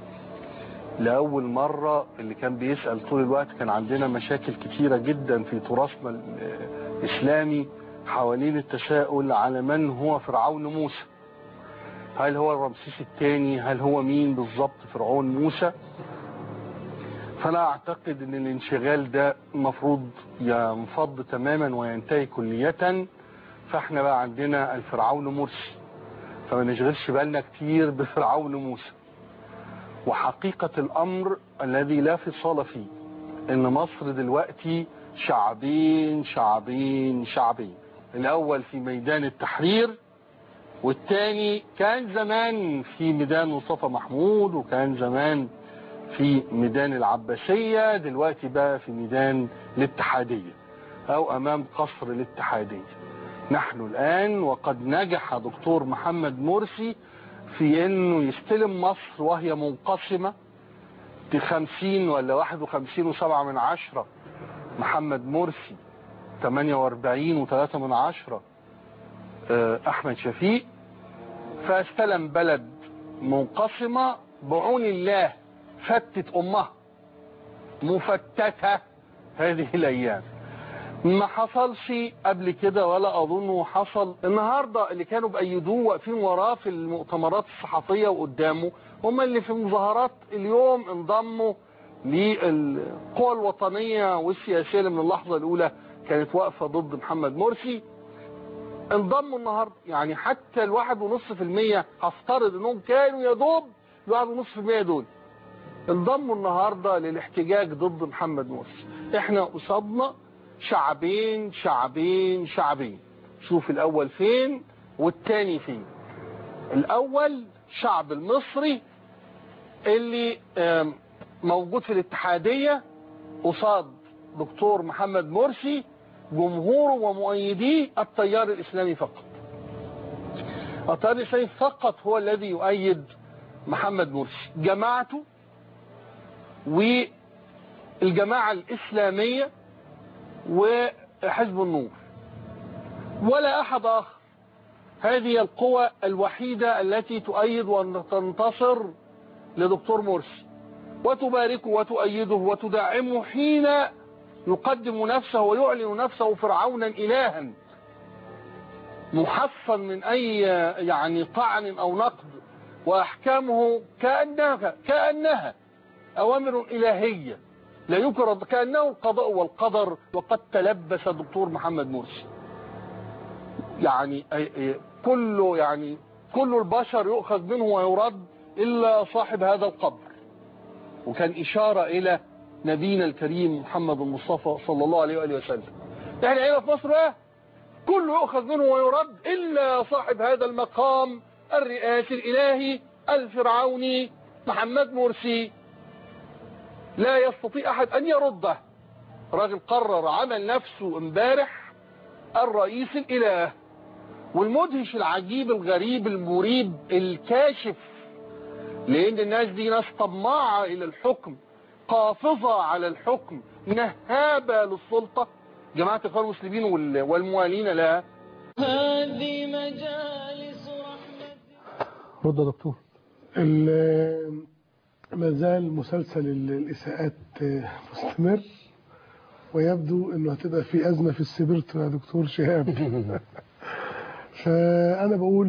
E: لأول مرة اللي كان بيسأل طول الوقت كان عندنا مشاكل كتيرة جدا في تراثنا ال- الإسلامي حوالين التساؤل على من هو فرعون موسى هل هو رمسيس الثاني هل هو مين بالظبط فرعون موسى فانا اعتقد ان الانشغال ده المفروض ينفض تماما وينتهي كلية فاحنا بقى عندنا الفرعون مرسي فما نشغلش بالنا كتير بفرعون موسى وحقيقة الامر الذي لا فصال فيه ان مصر دلوقتي شعبين شعبين شعبين الاول في ميدان التحرير والتاني كان زمان في ميدان مصطفى محمود وكان زمان في ميدان العباسية دلوقتي بقى في ميدان الاتحادية أو أمام قصر الاتحادية نحن الآن وقد نجح دكتور محمد مرسي في أنه يستلم مصر وهي منقسمة بخمسين ولا واحد وخمسين وسبعة من عشرة محمد مرسي 48 وثلاثة من عشرة آه، أحمد شفيق فاستلم بلد منقسمة بعون الله فتت أمها مفتتة هذه الأيام ما حصلش قبل كده ولا أظنه حصل النهاردة اللي كانوا بأيدوه واقفين وراه في المؤتمرات الصحفية وقدامه هم اللي في مظاهرات اليوم انضموا للقوى الوطنية والسياسية اللي من اللحظة الأولى كانت واقفة ضد محمد مرسي انضموا النهاردة يعني حتى الواحد ونص في المية هفترض انهم كانوا يدوب الواحد ونص في المية دول انضموا النهاردة للاحتجاج ضد محمد مرسي احنا قصادنا شعبين شعبين شعبين شوف الاول فين والتاني فين الاول شعب المصري اللي آم، موجود في الاتحادية قصاد دكتور محمد مرسي جمهوره ومؤيديه التيار الإسلامي فقط التيار الإسلامي فقط هو الذي يؤيد محمد مرسي جماعته والجماعة الإسلامية وحزب النور ولا أحد آخر هذه القوى الوحيدة التي تؤيد وتنتصر لدكتور مرسي وتباركه وتؤيده وتدعمه حين يقدم نفسه ويعلن نفسه فرعونا إلها محصن من أي يعني طعن أو نقد وأحكامه كأنها, كأنها أوامر إلهية لا ينكر كأنه القضاء والقدر وقد تلبس الدكتور محمد مرسي يعني كل يعني كل البشر يؤخذ منه ويرد إلا صاحب هذا القبر وكان إشارة إلى نبينا الكريم محمد المصطفى صلى الله عليه وآله وسلم يعني هنا في مصر ايه كله يؤخذ منه ويرد إلا صاحب هذا المقام الرئاسي الإلهي الفرعوني محمد مرسي لا يستطيع أحد أن يرده راجل قرر عمل نفسه امبارح الرئيس الإله والمدهش العجيب الغريب المريب الكاشف لأن الناس دي ناس طماعة إلى الحكم قافظة على الحكم نهابة للسلطة جماعة الإخوان المسلمين والموالين لها
D: هذه مجالس رحمة
A: رد يا دكتور
B: ما زال مسلسل الإساءات مستمر ويبدو انه هتبقى في ازمه في السبرتو يا دكتور شهاب فانا بقول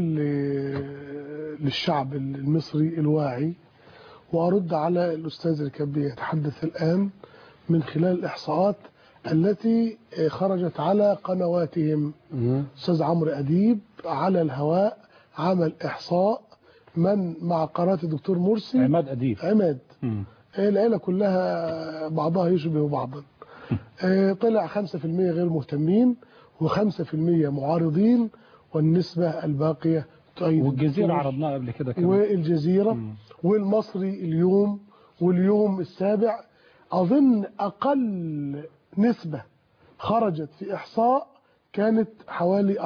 B: ل- للشعب المصري الواعي وارد على الاستاذ اللي كان بيتحدث الان من خلال الاحصاءات التي خرجت على قنواتهم
C: مم.
B: استاذ عمرو اديب على الهواء عمل احصاء من مع قناه الدكتور مرسي
A: عماد أديب
B: عماد
A: مم.
B: العيلة كلها بعضها يشبه بعضا آه، طلع 5% غير مهتمين و5% معارضين والنسبة الباقية تؤيد
A: والجزيرة
B: الدكتور.
A: عرضناها قبل كده كمان
B: والجزيرة
A: مم.
B: والمصري اليوم واليوم السابع أظن أقل نسبة خرجت في إحصاء كانت حوالي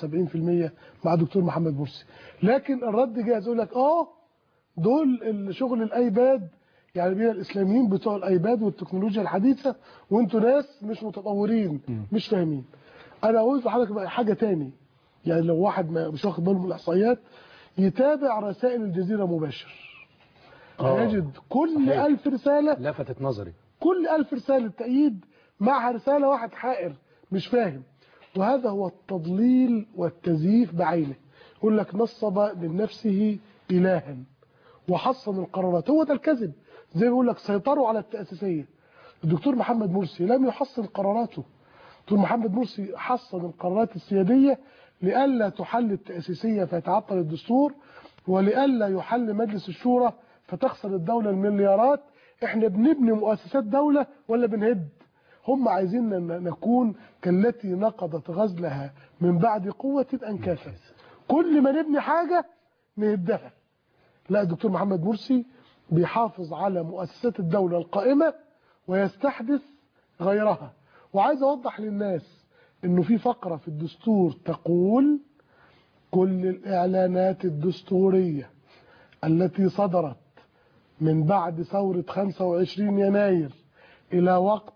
B: 74% مع دكتور محمد مرسي لكن الرد جاهز يقول لك اه دول الشغل الايباد يعني بين الاسلاميين بتوع الايباد والتكنولوجيا الحديثه وانتوا ناس مش متطورين مش فاهمين انا اقول لحضرتك بقى حاجه تاني يعني لو واحد ما مش واخد باله من الاحصائيات يتابع رسائل الجزيره مباشر
C: آه.
B: هيجد كل
C: صحيح.
B: ألف رساله
C: لفتت نظري
B: كل ألف رسالة تأييد معها رسالة واحد حائر مش فاهم وهذا هو التضليل والتزييف بعينه يقول لك نصب من نفسه إلها وحصن القرارات هو ده الكذب زي ما يقول لك سيطروا على التأسيسية الدكتور محمد مرسي لم يحصن قراراته الدكتور محمد مرسي حصن القرارات السيادية لئلا تحل التأسيسية فيتعطل الدستور ولئلا يحل مجلس الشورى فتخسر الدولة المليارات احنا بنبني مؤسسات دولة ولا بنهد هم عايزين ن- نكون كالتي نقضت غزلها من بعد قوة أنكاثا كل ما نبني حاجة نهدها لا الدكتور محمد مرسي بيحافظ على مؤسسات الدولة القائمة ويستحدث غيرها وعايز أوضح للناس إنه في فقرة في الدستور تقول كل الإعلانات الدستورية التي صدرت من بعد ثورة 25 يناير إلى وقت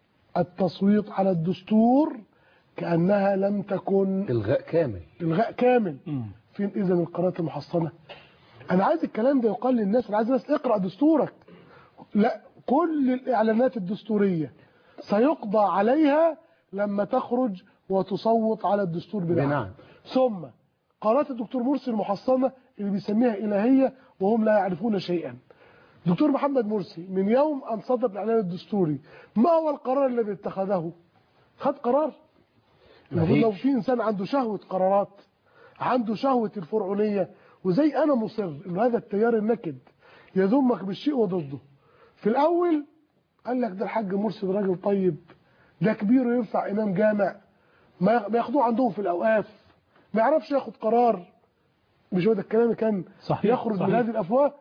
B: التصويت على الدستور كأنها لم تكن
C: الغاء كامل
B: إلغاء كامل
A: مم.
B: فين إذا القرارات المحصنة أنا عايز الكلام ده يقال للناس أنا عايز الناس اقرأ دستورك لا كل الإعلانات الدستورية سيقضى عليها لما تخرج وتصوت على الدستور بنعم
C: بنعم.
B: ثم قرارات الدكتور مرسي المحصنة اللي بيسميها إلهية وهم لا يعرفون شيئا دكتور محمد مرسي من يوم أن صدر الإعلان الدستوري ما هو القرار الذي اتخذه خد قرار المفروض
C: مفيش.
B: لو في إنسان عنده شهوة قرارات عنده شهوة الفرعونية وزي أنا مصر إن هذا التيار النكد يذمك بالشيء وضده في الأول قال لك ده الحاج مرسي ده راجل طيب ده كبير وينفع إمام جامع ما ما ياخدوه عندهم في الأوقاف ما يعرفش ياخد قرار مش هو ده الكلام اللي كان
A: صحيح،
B: يخرج من
A: صحيح.
B: هذه الأفواه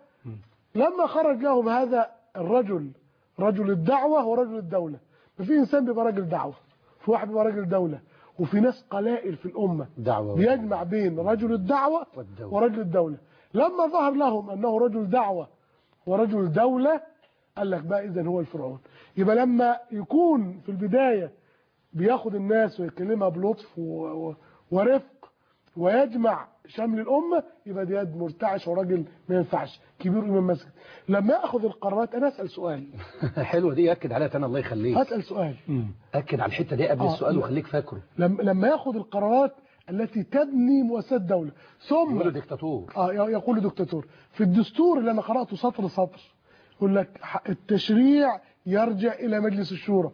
B: لما خرج لهم هذا الرجل رجل الدعوة ورجل الدولة ففي إنسان بيبقى راجل دعوة في واحد بيبقى راجل دولة وفي ناس قلائل في الأمة
C: دعوة
B: بيجمع بين رجل الدعوة
C: والدولة.
B: ورجل الدولة لما ظهر لهم أنه رجل دعوة ورجل دولة قال لك بقى إذا هو الفرعون يبقى لما يكون في البداية بياخد الناس ويكلمها بلطف و- و- ورفق ويجمع شمل الأمة يبقى دي يد مرتعش وراجل ما ينفعش كبير إمام مسجد لما ياخذ القرارات أنا أسأل سؤال
C: حلوة دي أكد عليها تاني الله يخليك
B: أسأل سؤال
A: مم.
C: أكد على الحتة دي قبل
B: آه،
C: السؤال
B: لا.
C: وخليك فاكره
B: لما لما ياخذ القرارات التي تبني مؤسسات دولة ثم
C: يقولوا ديكتاتور
B: اه يقول دكتاتور في الدستور اللي انا قراته سطر سطر يقول لك ح- التشريع يرجع الى مجلس الشورى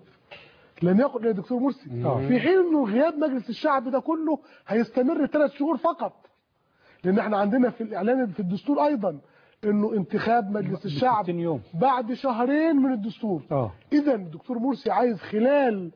B: لن يقل يا دكتور مرسي في حين انه غياب مجلس الشعب ده كله هيستمر ثلاث شهور فقط لان احنا عندنا في الاعلان في الدستور ايضا انه انتخاب مجلس الشعب
A: 60 يوم.
B: بعد شهرين من الدستور
A: اه
B: اذا الدكتور مرسي عايز خلال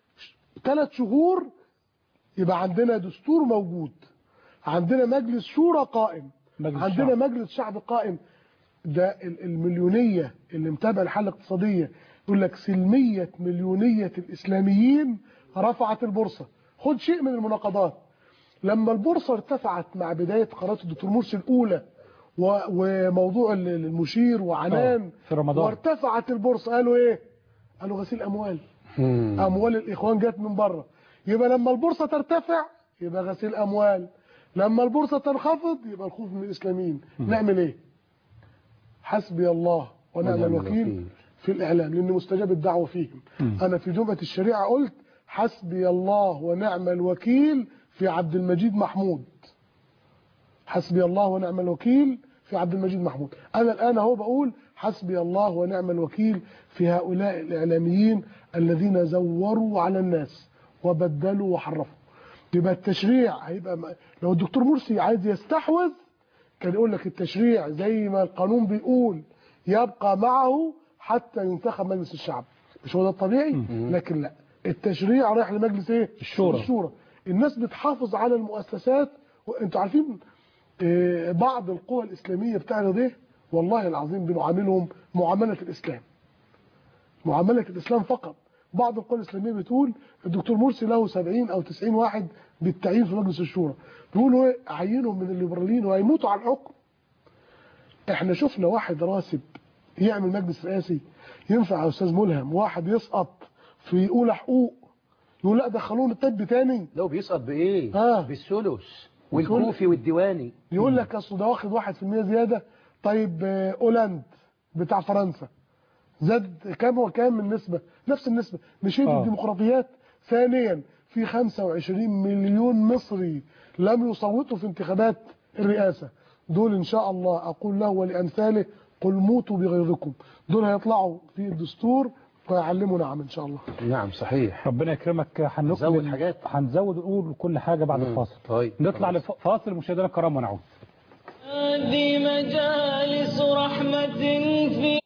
B: ثلاث شهور يبقى عندنا دستور موجود عندنا مجلس شورى قائم
A: مجلس
B: عندنا
A: شعب.
B: مجلس شعب قائم ده ال- المليونية اللي متابع الحالة الاقتصادية يقول لك سلمية مليونية الإسلاميين رفعت البورصة خد شيء من المناقضات لما البورصة ارتفعت مع بداية قرارات الدكتور مرسي الأولى و- وموضوع ال- المشير وعنان
A: آه، في رمضان.
B: وارتفعت البورصة قالوا ايه قالوا غسيل أموال
C: مم.
B: اموال الاخوان جت من بره يبقى لما البورصه ترتفع يبقى غسيل اموال لما البورصه تنخفض يبقى الخوف من الاسلاميين نعمل ايه حسبي الله ونعم
C: ونعم
B: الوكيل
C: الوكيل.
B: في الإعلام لأن مستجاب الدعوة فيهم أنا في جمعة الشريعة قلت حسبي الله ونعم الوكيل في عبد المجيد محمود حسبي الله ونعم الوكيل في عبد المجيد محمود أنا الآن هو بقول حسبي الله ونعم الوكيل في هؤلاء الإعلاميين الذين زوروا على الناس وبدلوا وحرفوا يبقى التشريع هيبقى م- لو الدكتور مرسي عايز يستحوذ كان يقول لك التشريع زي ما القانون بيقول يبقى معه حتى ينتخب مجلس الشعب مش هو ده الطبيعي لكن لا التشريع رايح لمجلس ايه
A: الشورى.
B: الشورى الناس بتحافظ على المؤسسات وانتوا عارفين آه، بعض القوى الاسلاميه بتاعنا دي والله العظيم بنعاملهم معامله الاسلام معامله الاسلام فقط بعض القوى الاسلاميه بتقول الدكتور مرسي له 70 او 90 واحد بالتعيين في مجلس الشورى بيقولوا ايه عينهم من الليبراليين وهيموتوا على الحكم احنا شفنا واحد راسب يعمل مجلس رئاسي ينفع يا استاذ ملهم واحد يسقط في اولى حقوق يقول لا دخلوه الطب تاني
C: لو بيسقط بايه
B: آه.
C: بالثلث والكوفي والديواني
B: يقول لك اصل ده واخد 1% زياده طيب آه، اولاند بتاع فرنسا زاد كام وكام من نسبه نفس النسبه مش هي دي
A: آه.
B: الديمقراطيات ثانيا في 25 مليون مصري لم يصوتوا في انتخابات الرئاسه دول ان شاء الله اقول له ولامثاله قل موتوا بغيظكم دول هيطلعوا في الدستور ويعلموا نعم ان شاء الله
C: نعم صحيح
A: ربنا يكرمك هنكمل
C: نزود حاجات.
A: هنزود ونقول كل حاجة بعد
C: مم.
A: الفاصل
C: طيب
A: نطلع
C: خلاص.
A: لفاصل مشاهدينا الكرام ونعود
D: هذه مجالس رحمة في